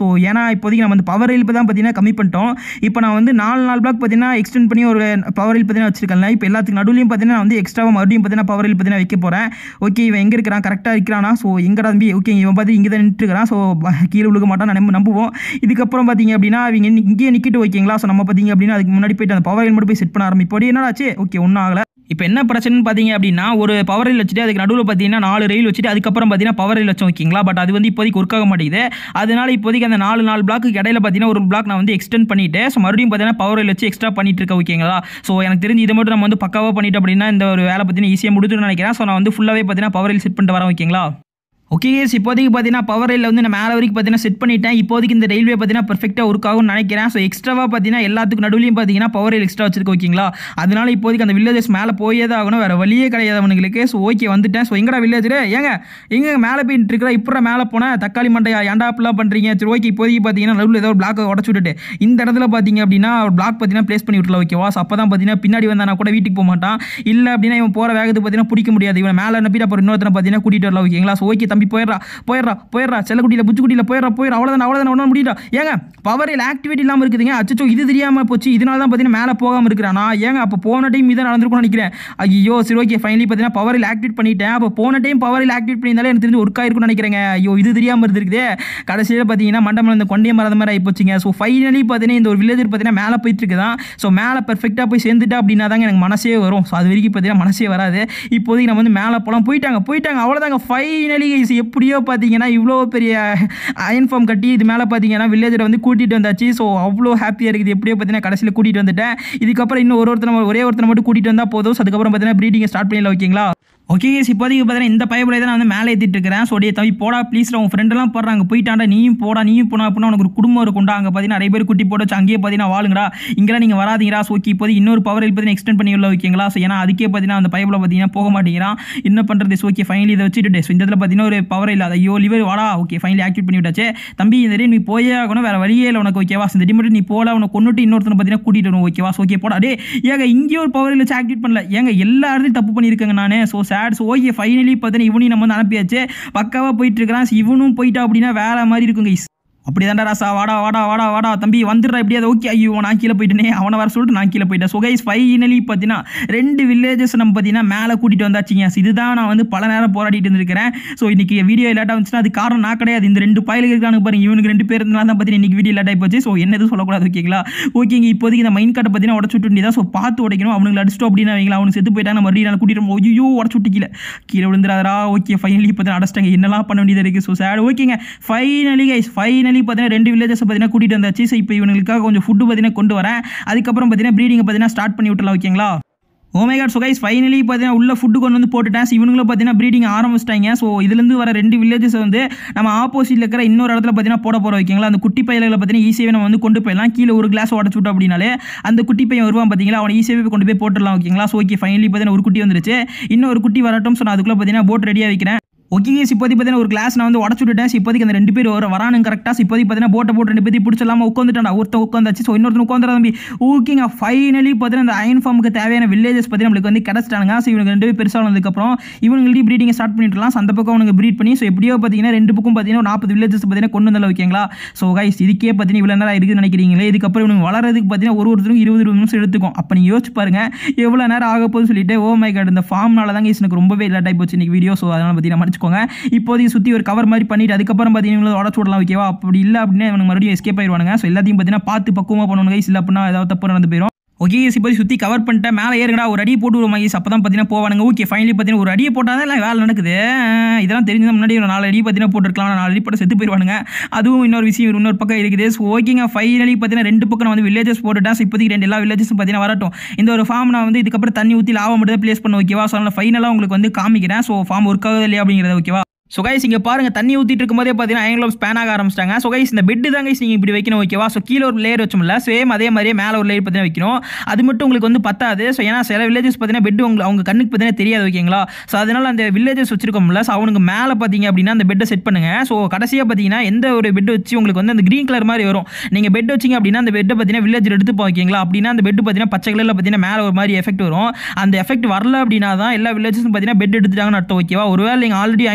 இப்போதைக்கு நம்ம வந்து பவர் ரயில் தான் பார்த்தீங்கன்னா கம்மி பண்ணிட்டோம் இப்போ நான் வந்து நாலு நாலு பிளாக் பார்த்தீங்கன்னா எக்ஸ்டெண்ட் பண்ணி ஒரு பவர் ரயில் பார்த்தீங்கன்னா வச்சிருக்கேன் இப்போ எல்லாத்துக்கு நடுவுலையும் பார்த்தீங்கன்னா நான் வந்து எக்ஸ்ட்ராவாக மறுபடியும் பார்த்தீங்கன்னா பவர் ரயில் பார்த்தீங்கன்னா வைக்க போகிறேன் ஓகே இவன் எங்கே இருக்கிறான் கரெக்டாக இருக்கிறானா ஸோ எங்கடா தம்பி ஓகே இவன் பார்த்து இங்கே தான் நின்றுக்கிறான் ஸோ கீழே விழுக மாட்டான் நம்ம நம்புவோம் இதுக்கப்புறம் பார்த்தீங்க அப்படின்னா அவங்க இன்னி- இங்கேயே நிற்கிட்டு ஓகேங்களா ஸோ நம்ம பார்த்தீங்க அப்படின்னா அதுக்கு முன்னாடி போயிட்டு அந்த பவர் ரயில் மட்டும் போய் செட் பண்ண ஆரம்பிப்போம் என்னடாச்சு ஓகே ஒன்றும் ஆகலை இப்போ என்ன பிரச்சனைன்னு பார்த்தீங்க அப்படின்னா ஒரு பவர் ரயில் வச்சுட்டு அதுக்கு நடுவில் பார்த்தீங்கன்னா நாலு ரயில் வச்சுட்டு அதுக்கப்புறம் பார்த்தீங்கன்னா பவர் ரயில் வச்சோம் ஓகேங்களா பட் அது வந்து இப்போதைக்கு ஒர்க் ஆக மாட்டேங்குது அதனால இப்போதைக்கு அந்த நாலு நாலு பிளாக்கு இடையில பார்த்தீங்கன்னா ஒரு பிளாக் நான் வந்து எக்ஸ்டெண்ட் பண்ணிட்டு ஸோ மறுபடியும் பார்த்தீங்கன்னா பவர் ரயில் வச்சு எக்ஸ்ட்ரா பண்ணிட்டு இருக்கேன் ஓகேங்களா ஸோ எனக்கு தெரிஞ்சு இதை மட்டும் நம்ம வந்து பக்காவாக பண்ணிட்டு அப்படின்னா இந்த ஒரு வேலை பார்த்தீங்கன்னா ஈஸியாக முடிஞ்சுன்னு நினைக்கிறேன் ஸோ நான் வந்து ஃபுல்லாகவே பார்த்தீங்கன்னா பவர் ரயில் செட் பண்ணிட்டு வரேன் ஓகேங்களா ஓகே கேஸ் இப்போதைக்கு பார்த்தீங்கன்னா பவர் ரயிலில் வந்து நான் மேலே வரைக்கும் பார்த்தீங்கன்னா செட் பண்ணிட்டேன் இப்போதைக்கு இந்த ரயில்வே பார்த்தீங்கன்னா பெர்ஃபெக்டாக ஒர்க் ஆகும்னு நினைக்கிறேன் ஸோ எக்ஸ்ட்ராவாக பார்த்தீங்கன்னா எல்லாத்துக்கும் நடுவுலையும் பார்த்தீங்கன்னா பவர் ரயில் எக்ஸ்ட்ரா வச்சிருக்கோம் ஓகேங்களா அதனால இப்போதைக்கு அந்த வில்லேஜஸ் மேலே போயே தான் ஆகணும் வேறு வழியே கிடையாது அவனுங்களுக்கு ஸோ ஓகே வந்துட்டேன் ஸோ எங்கடா வில்லேஜ் ஏங்க எங்க மேலே போயிட்டு இருக்கிற இப்போ மேலே போனேன் தக்காளி மண்டையா ஏன்டா அப்படிலாம் பண்ணுறீங்க சரி ஓகே இப்போதைக்கு பார்த்தீங்கன்னா நடுவில் ஏதோ ஒரு பிளாக் உடச்சு விட்டுட்டு இந்த இடத்துல பார்த்தீங்க அப்படின்னா ஒரு பிளாக் பார்த்தீங்கன்னா ப்ளேஸ் பண்ணி விட்டுல ஓகேவா ஸோ அப்போ தான் பார்த்தீங்கன்னா பின்னாடி வந்தானா கூட வீட்டுக்கு போக மாட்டான் இல்லை அப்படின்னா இவன் போகிற வேகத்துக்கு பார்த்தீங்கன்னா பிடிக்க முடியாது இவன் மேலே அனுப்பிட்டு அப்புறம் இன்னொருத்தனை பார்த்தீங்கன்னா கூட்டிகிட்டு வரலாம் ஓகேங்களா ஸோ ஓகே தம்பி போயிடுறா போயிடுறா போயிடுறா செல்லக்குட்டியில் புச்சுக்குட்டியில் போயிடுறா போயிடுறா அவ்வளோதான் அவ்வளோதான் ஒன்றும் முடியல ஏங்க பவரில் ஆக்டிவேட் இல்லாமல் இருக்குதுங்க அச்சோ இது தெரியாமல் போச்சு இதனால தான் பார்த்தீங்கன்னா மேலே போகாமல் இருக்கிறானா ஏங்க அப்போ போன டைம் இதான் நடந்திருக்கும்னு நினைக்கிறேன் ஐயோ சரி ஓகே ஃபைனலி பார்த்தீங்கன்னா பவரில் ஆக்டிவேட் பண்ணிட்டேன் அப்போ போன டைம் பவரில் ஆக்டிவேட் பண்ணியிருந்தாலே எனக்கு தெரிஞ்சு ஒர்க் ஆயிருக்கும்னு நினைக்கிறேங்க ஐயோ இது தெரியாமல் இருந்திருக்குதே கடைசியில் பார்த்தீங்கன்னா மண்டபம் இந்த கொண்டே மರದ மாதிரி ஆகி போச்சுங்க ஸோ ஃபைனலி பார்த்தீங்கன்னா இந்த ஒரு வில்லேஜர் பார்த்தீங்கன்னா மேலே போயிட்டு இருக்குதான் ஸோ மேலே பெர்ஃபெக்டாக போய் சேர்ந்துட்டா அப்படின்னா தாங்க எனக்கு மனசே வரும் ஸோ அது வரைக்கும் பார்த்தீங்கன்னா மனசே வராது இப்போதைக்கு நம்ம வந்து மேலே போகலாம் போயிட்டாங்க போயிட்டாங்க அவ்வளோதாங்க ஃபைனலி எப்படியோ பார்த்தீங்கன்னா இவ்வளோ பெரிய அயன் ஃபார்ம் கட்டி இது மேலே பார்த்தீங்கன்னா வில்லேஜரை வந்து கூட்டிகிட்டு வந்தாச்சு ஸோ அவ்வளோ ஹாப்பியாக இருக்குது எப்படியோ பார்த்தீங்கன்னா கடைசியில் கூட்டிகிட்டு வந்துட்டேன் இதுக்கப்புறம் இன்னும் ஒரு ஒருத்தர் ஒரே ஒருத்தர் மட்டும் கூட்டிகிட்டு வந்தால் போதும் ஸோ அதுக்கப்புறம் பார்த்தீங்கன்னா ப்ரீடிங் ஸ்டார்ட் பண்ணிடலாம் ஓகேங்களா ஓகே கேஸ் இப்போதைக்கு பார்த்தீங்கன்னா இந்த பைப்பில் தான் நான் வந்து மேலே ஏற்றிட்டு இருக்கிறேன் ஸோ டே தம்பி போடா ப்ளீஸ் உன் ஃப்ரெண்டெல்லாம் போடுறாங்க போயிட்டாண்டா நீயும் போடா நீயும் போனா அப்படின்னா உனக்கு ஒரு குடும்பம் இருக்கும்டா அங்கே பார்த்தீங்கன்னா நிறைய பேர் குட்டி போட்டு வச்சு அங்கேயே பார்த்தீங்கன்னா வாழுங்கடா இங்கெல்லாம் நீங்கள் வராதீங்கடா ஸோ ஓகே இப்போதைக்கு இன்னொரு பவர் பார்த்தீங்கன்னா எக்ஸ்டெண்ட் பண்ணி உள்ள ஓகேங்களா ஸோ ஏன்னா அதுக்கே பார்த்தீங்கன்னா அந்த பைப்பில் பார்த்தீங்கன்னா போக மாட்டேங்கிறான் என்ன பண்ணுறது ஸோ ஓகே ஃபைனலி இதை வச்சுட்டு ஸோ இந்த இடத்துல பார்த்தீங்கன்னா ஒரு பவர் இல்லை ஐயோ லிவர் வாடா ஓகே ஃபைனலி ஆக்டிவேட் பண்ணி விட்டாச்சு தம்பி இந்த நீ போயே ஆகணும் வேறு வழியே இல்லை உனக்கு ஓகேவா இந்த மட்டும் நீ போல உனக்கு கொண்டுட்டு இன்னொருத்தனை பார்த்தீங்கன்னா கூட்டிகிட்டு வரும் ஓகேவா ஸோ ஓகே போடா டே ஏங்க இங்கேயும் ஒரு பவர் வச்சு ஆக்டிவேட் பண்ணல ஏங்க எல்லா இடத்துலையும் தப்பு பண்ணியிருக்கேங்க நான் so sad so okay finally பார்த்தீங்கன்னா இவனையும் நம்ம வந்து அனுப்பியாச்சு பக்காவாக போயிட்டு இருக்கிறான் So, இவனும் போயிட்டா அப்படின்னா வேற மாதிரி இருக்குங்க guys. அப்படி தாண்டா ராசா வாடா வாடா வாடா வாடா தம்பி வந்துடுறா எப்படியாவது ஓகே ஐயோ நான் கீழே போயிட்டேனே அவனை வர சொல்லிட்டு நான் கீழே போயிட்டேன் ஸோ கைஸ் ஃபைனலி பார்த்தீங்கன்னா ரெண்டு வில்லேஜஸ் நம்ம பார்த்தீங்கன்னா மேலே கூட்டிகிட்டு வந்தாச்சுங்க So, இதுதான் நான் வந்து பல நேரம் போராடிட்டு இருந்திருக்கிறேன் ஸோ இன்னைக்கு வீடியோ லேட்டாக வந்துச்சுன்னா அது காரணம் நான் கிடையாது இந்த ரெண்டு பயலுக்கு இருக்கானுங்க பாருங்க இவனுக்கு ரெண்டு பேர் இருந்தாலும் தான் பார்த்தீங்கன்னா இன்னைக்கு வீடியோ லேட் ஆகி போச்சு ஸோ என்ன எதுவும் சொல்லக்கூடாது ஓகேங்களா ஓகேங்க இப்போதைக்கு இந்த மைண்ட் கார்டை பார்த்தீங்கன்னா உடச்சு விட்டு வேண்டியதா ஸோ பார்த்து உடைக்கணும் அவனுக்கு அடிச்சிட்டோம் அப்படின்னா வைங்களா அவனுக்கு செத்து போயிட்டாங்க மறுபடியும் நான் கூட்டிட்டு போய் ஐயோ உடச்சு விட்டு கீழே கீழே விழுந்துடாதரா ஓகே ஃபைனலி பார்த்தீங்கன்னா அடைச்சிட்டாங்க என்னலாம் பண்ண வேண்டியது இருக்குது ஸோ சேட் ஓகேங்க ஃபைனலி கைஸ் ஃபைனலி பார்த்தீங்கன்னா ரெண்டு வில்லேஜஸ் பார்த்தீங்கன்னா கூட்டிகிட்டு வந்தாச்சு ஸோ இப்போ இவங்களுக்காக கொஞ்சம் ஃபுட்டு பார்த்தீங்கன்னா கொண்டு வரேன் அதுக்கப்புறம் பார்த்தீங்கன்னா ப்ரீடிங்கை பார்த்தீங்கன்னா ஸ்டார்ட் பண்ணி விட்டுலாம் ஓகேங்களா ஓமேகாட் ஸோ கைஸ் ஃபைனலி பார்த்தீங்கன்னா உள்ள ஃபுட்டு கொண்டு வந்து போட்டுட்டேன் ஸோ இவங்களும் பார்த்தீங்கன்னா ப்ரீடிங் ஆரம்பிச்சிட்டாங்க ஸோ இதுலேருந்து வர ரெண்டு வில்லேஜஸ் வந்து நம்ம ஆப்போசிட்டில் இருக்கிற இன்னொரு இடத்துல பார்த்தீங்கன்னா போட போகிறோம் ஓகேங்களா அந்த குட்டி பையல்களை பார்த்தீங்கன்னா ஈஸியாகவே நம்ம வந்து கொண்டு போயிடலாம் கீழே ஒரு கிளாஸ் உடச்சு விட்டோம் அப்படின்னாலே அந்த குட்டி பையன் வருவான் பார்த்தீங்களா அவனை ஈஸியாகவே கொண்டு போய் போட்டுடலாம் ஓகேங்களா ஸோ ஓகே ஃபைனலி பார்த்தீங்கன்னா ஒரு குட்டி வந்துருச்சு இன்னும் ஒரு குட்டி வரட்டும் ஸோ நான் அதுக்குள்ளே பார்த்தீங்கன்னா போட் ரெடியாக வைக்கிறேன் ஓகே கேஸ் இப்போதைக்கு பார்த்தீங்கன்னா ஒரு கிளாஸ் நான் வந்து உடச்சு விட்டுட்டேன் So, இப்போதைக்கு அந்த ரெண்டு பேர் வர வரானுங்க கரெக்டாக ஸோ இப்போதைக்கு பார்த்தீங்கன்னா போட்டை போட்டு ரெண்டு பேர்த்தையும் பிடிச்சலாம உட்காந்துட்டான் ஒருத்தன் உட்காந்தாச்சு ஸோ இன்னொருத்தன் உட்காந்துறா தம்பி ஓகேங்க ஃபைனலி பார்த்தீங்கன்னா அந்த அயன் ஃபார்முக்கு தேவையான வில்லேஜஸ் பார்த்தீங்கன்னா நம்மளுக்கு வந்து கிடச்சிட்டாங்க ஸோ இவனுக்கு ரெண்டு பேர் பெருசாக வந்ததுக்கப்புறம் இவங்களுக்கு ப்ரீடிங்கை ஸ்டார்ட் பண்ணிட்டுலாம் So, அந்த பக்கம் அவனுக்கு ப்ரீட் பண்ணி ஸோ எப்படியோ பார்த்தீங்கன்னா ரெண்டு பக்கம் பார்த்தீங்கன்னா ஒரு நாற்பது வில்லேஜஸ் பார்த்தீங்கன்னா கொண்டு வந்தால ஓகேங்களா ஸோ கைஸ் இதுக்கே பார்த்தீங்கன்னா இவ்வளோ நேரம் இருக்குதுன்னு நினைக்கிறீங்களே இதுக்கப்புறம் இவனுக்கு வளரதுக்கு பார்த்தீங்கன்னா ஒரு ஒருத்தரும் இருபது இருபது நிமிஷம் எடுத்துக்கும் அப்போ நீங்கள் யோசிச்சு பாருங்க எவ்வளோ நேரம் ஆக போகுதுன்னு சொல்லிட்டு ஓ மை காட் இந்த ஃபார்ம்னால தாங்க guys எனக்கு ரொம்பவே லேட் ஆகி போச்சு இன்னைக்கு வீடியோ ஸோ அதனால் பார்த்தீங்கன்னா மன்னிச்சுக்கோங்க இப்போதைக்கு சுற்றி ஒரு கவர் மாதிரி பண்ணிட்டு அதுக்கப்புறம் பார்த்தீங்கன்னா உடச்சு விடலாம் ஓகேவா அப்படி இல்லை அப்படின்னா இவனுக்கு மறுபடியும் எஸ்கேப் ஆயிடுவானுங்க ஸோ எல்லாத்தையும் பார்த்தீங்கன்னா பார்த்து பக்குவமாக பண்ணணும் கைஸ் இல்லை அப்படின்னா ஏதாவது தப்பு நடந்து போயிடும் ஓகே இப்போ சுற்றி கவர் பண்ணிட்டேன் மேலே ஏறுங்கடா ஒரு அடி போட்டு விடுவோம் மைஸ் அப்போ தான் பார்த்தீங்கன்னா போவானுங்க ஓகே ஃபைனலி பார்த்தீங்கன்னா ஒரு அடியை போட்டால் தான் எல்லாம் வேலை நடக்குது அஹ் இதெல்லாம் தெரிஞ்சது முன்னாடி ஒரு நாலு அடி பார்த்தீங்கன்னா போட்டுருக்கலாம் நாலு அடி போட்டு செத்து போயிடுவானுங்க அதுவும் இன்னொரு விஷயம் இன்னொரு பக்கம் இருக்குது ஸோ ஓகேங்க ஃபைனலி பார்த்தீங்கன்னா ரெண்டு பக்கம் நான் வந்து வில்லேஜஸ் போட்டுட்டேன் ஸோ இப்போதைக்கு ரெண்டு எல்லா வில்லேஜஸும் பார்த்தீங்கன்னா வரட்டும் இந்த ஒரு ஃபார்ம் நான் வந்து இதுக்கப்புறம் தண்ணி ஊற்றி லாவா மட்டும் தான் ப்ளேஸ் பண்ண ஓகேவா ஸோ அதனால் ஃபைனலாக உங்களுக்கு வந்து காமிக்கிறேன் ஸோ ஃபார்ம் ஒர்க் ஆகுது இல்லையா அப்படிங்கிறத ஓகேவா ஸோ கைஸ் இங்கே பாருங்க தண்ணி ஊற்றிட்டு இருக்கும்போதே பார்த்தீங்கன்னா அயன் ஸ்பேன் ஆக ஆரம்பிச்சிட்டாங்க ஸோ கைஸ் இந்த பெட்டு தான் கைஸ் நீங்கள் இப்படி வைக்கணும் ஓகேவா ஸோ கீழே ஒரு லேயர் வச்சோம்ல சேம் அதே மாதிரியே மேலே ஒரு லேயர் பார்த்தீங்கன்னா வைக்கணும் அது மட்டும் உங்களுக்கு வந்து பத்தாது ஸோ ஏன்னா சில வில்லேஜஸ் பார்த்தீங்கன்னா பெட் உங்களுக்கு அவங்க கண்ணுக்கு பார்த்தீங்கன்னா தெரியாது ஓகேங்களா ஸோ அதனால அந்த வில்லேஜஸ் வச்சிருக்கோம்ல ஸோ அவனுக்கு மேலே பார்த்தீங்க அப்படின்னா அந்த பெட்டை செட் பண்ணுங்க ஸோ கடைசியாக பார்த்தீங்கன்னா எந்த ஒரு பெட் வச்சு உங்களுக்கு வந்து அந்த க்ரீன் கலர் மாதிரி வரும் நீங்கள் பெட் வச்சிங்க அப்படின்னா அந்த பெட்டை பார்த்தீங்கன்னா வில்லேஜ் எடுத்து ஓகேங்களா அப்படின்னா அந்த பெட் பார்த்தீங்கன்னா பச்சை கலரில் பார்த்தீங்கன்னா மேலே ஒரு மாதிரி எஃபெக்ட் வரும் அந்த எஃபெக்ட் வரல அப்படின்னா தான் எல்லா வில்லேஜஸும் பார்த்தீங்கன்னா பெட் எடுத்துட்டாங்கன்னு அர்த்தம் ஓகேவா ஒருவேளை நீங்கள் ஆல்ரெடி ஐன்ஃபம் வச்சிருக்கீங்க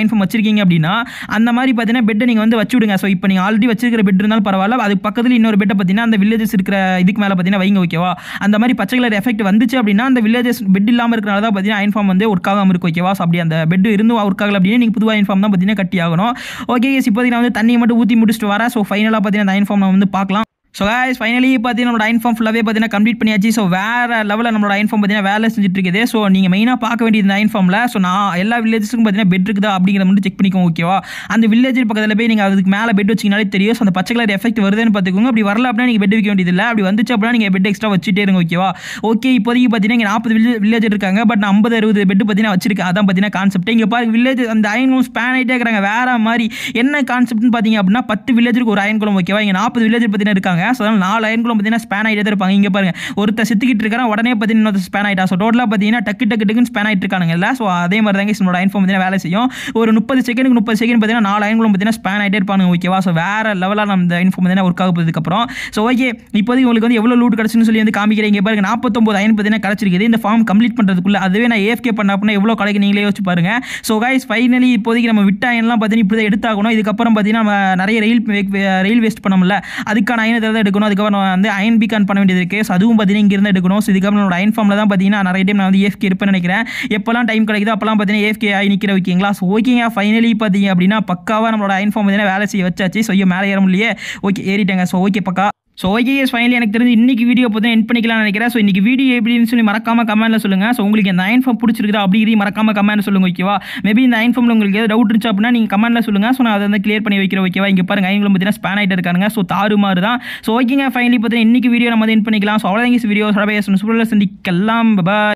வச்சிருக்கீங்க அப்படின்னா அந்த மாதிரி பார்த்தீங்கன்னா பெட்டை நீங்கள் வந்து வச்சு விடுங்க ஸோ இப்போ நீங்கள் ஆல்ரெடி வச்சிருக்கிற பெட் இருந்தாலும் பரவாயில்ல அதுக்கு பக்கத்தில் இன்னொரு பெட்டை பார்த்தீங்கன்னா அந்த வில்லேஜஸ் இருக்கிற இதுக்கு மேலே பார்த்தீங்கன்னா வைங்க ஓகேவா அந்த மாதிரி பச்சை கலர் எஃபெக்ட் வந்துச்சு அப்படின்னா அந்த வில்லேஜஸ் பெட் இல்லாமல் இருக்கிறனால தான் பார்த்தீங்கன்னா அயன் ஃபார்ம் வந்து ஒர்க் ஆகாமல் இருக்கும் ஓகேவா ஸோ அப்படி அந்த பெட் இருந்து ஒர்க் ஆகல அப்படின்னு நீங்கள் புது அயன் ஃபார்ம் தான் பார்த்தீங்கன்னா கட்டி ஆகணும் ஓகே இப்போதைக்கு நான் வந்து தண்ணியை மட்டும் ஊற்றி முடிச்சுட்டு வரேன் ஸோ ஃபைனலாக பார்த்தீங்கன்னா அந்த அயன் ஃபார்ம் நான் வந்து பார்க்கலாம் ஸோ guys ஃபைனலி பார்த்தீங்கன்னா நம்மளோட அயன் ஃபார்ம் ஃபுல்லாகவே பார்த்தீங்கன்னா கம்ப்ளீட் பண்ணியாச்சு ஸோ வேறு லெவலில் நம்மளோட அயன் ஃபார்ம் பார்த்தீங்கன்னா வேலை செஞ்சுட்டு இருக்குது ஸோ நீங்கள் மெயினாக பார்க்க வேண்டியது இந்த அயன் ஃபார்மில் ஸோ நான் எல்லா வில்லேஜஸ்க்கும் பார்த்தீங்கன்னா பெட் இருக்குதா அப்படிங்கிறத மட்டும் செக் பண்ணிக்கோங்க ஓகேவா அந்த வில்லேஜ் பக்கத்தில் போய் நீங்கள் அதுக்கு மேலே பெட் வச்சிங்கனாலே தெரியும் ஸோ அந்த பச்சை கலர் எஃபெக்ட் வருதுன்னு பார்த்துக்கோங்க அப்படி வரல அப்படின்னா நீங்கள் பெட் வைக்க வேண்டியதில்லை அப்படி வந்துச்சு அப்படின்னா நீங்கள் பெட் எக்ஸ்ட்ரா வச்சுட்டே இருங்க ஓகேவா ஓகே இப்போதைக்கு பார்த்தீங்கன்னா இங்கே நாற்பது வில்லேஜ் வில்லேஜ் இருக்காங்க பட் நான் ஐம்பது அறுபது பெட் பார்த்தீங்கன்னா வச்சிருக்கேன் அதான் பார்த்தீங்கன்னா கான்செப்ட் இங்கே பாருங்க வில்லேஜ் அந்த அயன் குளம் ஸ்பேன் ஆகிட்டே இருக்கிறாங்க வேற மாதிரி என்ன கான்செப்ட்னு பார்த்தீங்க அப்படின்னா பத்து வில்லேஜருக்கு ஒரு அயன் குளம் ஓகேவா இங்கே நாற்பது வில்லேஜ் பார்த்தீங்கன்னா இருக்காங்க ஸோ அதனால் நாலு அயன் குளம் பார்த்தீங்கன்னா ஸ்பேன் ஆகிட்டே தான் இருப்பாங்க இங்கே பாருங்க ஒருத்தர் சித்திக்கிட்டு இருக்கான் உடனே பார்த்தீங்கன்னா இன்னொருத்தர் ஸ்பேன் ஆகிட்டா ஸோ டோட்டலாக பார்த்தீங்கன்னா டக்கு டக்கு டக்குன்னு ஸ்பேன் ஆகிட்டு இருக்கானுங்கல்ல ஸோ அதே மாதிரி தாங்க நம்மளோட அயன் ஃபார்ம் பார்த்தீங்கன்னா வேலை செய்யும் ஒரு முப்பது செகண்டுக்கு முப்பது செகண்ட் பார்த்தீங்கன்னா நாலு அயன் குளம் பார்த்தீங்கன்னா ஸ்பேன் ஆகிட்டே இருப்பாங்க ஓகேவா ஸோ வேற லெவலாக நம்ம இந்த அயன் ஃபார்ம் பார்த்தீங்கன்னா ஒர்க் ஆக போகிறதுக்கப்புறம் ஸோ ஓகே இப்போதைக்கு உங்களுக்கு வந்து எவ்வளோ லூட் கிடச்சுன்னு சொல்லி வந்து காமிக்கிறீங்க பாருங்க நாற்பத்தொம்பது அயன் பார்த்தீங்கன்னா கிடச்சிருக்குது இந்த ஃபார்ம் கம்ப்ளீட் பண்ணுறதுக்குள்ள அதுவே நான் ஏஎஃப்கே பண்ண அப்படின்னா எவ்வளோ கிடைக்கு நீங்களே யோசிச்சு பாருங்க ஸோ கைஸ் ஃபைனலி இப்போதைக்கு நம்ம விட்ட அயன்லாம் பார்த்தீங்கன்னா இப்படி தான் எடுத்தாகணும் இதுக்கப்புறம் பார்த்தீங்கன்னா நம்ம நிறைய ரயில் ரயில் வேஸ்ட் பண்ணோம்ல அதுக்கான அயன் இதில் தான் எடுக்கணும் அதுக்கப்புறம் நம்ம வந்து அயன் பிகான் பண்ண வேண்டியது இருக்குது ஸோ அதுவும் பார்த்தீங்கன்னா இங்கிருந்து எடுக்கணும் ஸோ இதுக்கப்புறம் நம்மளோட அயன் ஃபார்மில் தான் பார்த்தீங்கன்னா நிறைய டைம் நான் வந்து ஏஎஃப்கே இருப்பேன்னு நினைக்கிறேன் எப்போல்லாம் டைம் கிடைக்குதோ அப்போல்லாம் பார்த்தீங்கன்னா ஏஎஃப்கே ஆகி நிற்கிற வைக்கிங்களா ஸோ ஓகேங்க ஃபைனலி பார்த்தீங்க அப்படின்னா பக்காவாக நம்மளோட அயன் ஃபார்ம் பார்த்தீங்கன்னா வேலை செய்ய வச்சாச்சு ஸோ ஐயோ மேலே ஏற முடியலையே ஓகே ஏறிட்டேங்க ஸோ ஓகே பக்கா ஸோ ஓகே ஃபைனலி எனக்கு தெரிஞ்சு இன்னைக்கு வீடியோ பார்த்தா என் பண்ணிக்கலாம்னு நினைக்கிறேன் ஸோ இன்னைக்கு வீடியோ எப்படின்னு சொல்லி மறக்காம கமெண்ட்ல சொல்லுங்க ஸோ உங்களுக்கு இந்த அயன் ஃபார்ம் பிடிச்சிருக்குதா அப்படிங்கிறதையும் மறக்காம கமெண்ட் சொல்லுங்க ஓகேவா மேபி இந்த அயன் ஃபார்மில் உங்களுக்கு ஏதாவது டவுட் இருந்துச்சு அப்படின்னா நீங்கள் கமெண்ட்ல சொல்லுங்க ஸோ நான் அதை வந்து கிளியர் பண்ணி வைக்கிறேன் ஓகேவா இங்கே பாருங்க அயன்களும் பார்த்தீங்கன்னா ஸ்பேன் ஆகிட்டு இருக்காங்க ஸோ தாறுமாறு தான் ஸோ ஓகேங்க ஃபைனலி பார்த்தீங்கன்னா இன்னைக்கு வீடியோ நம்ம என் பண்ணிக்கலாம் ஸோ அவ்வளோதான் வீடியோ சூப்பரில் சந்திக்கலாம் பாய்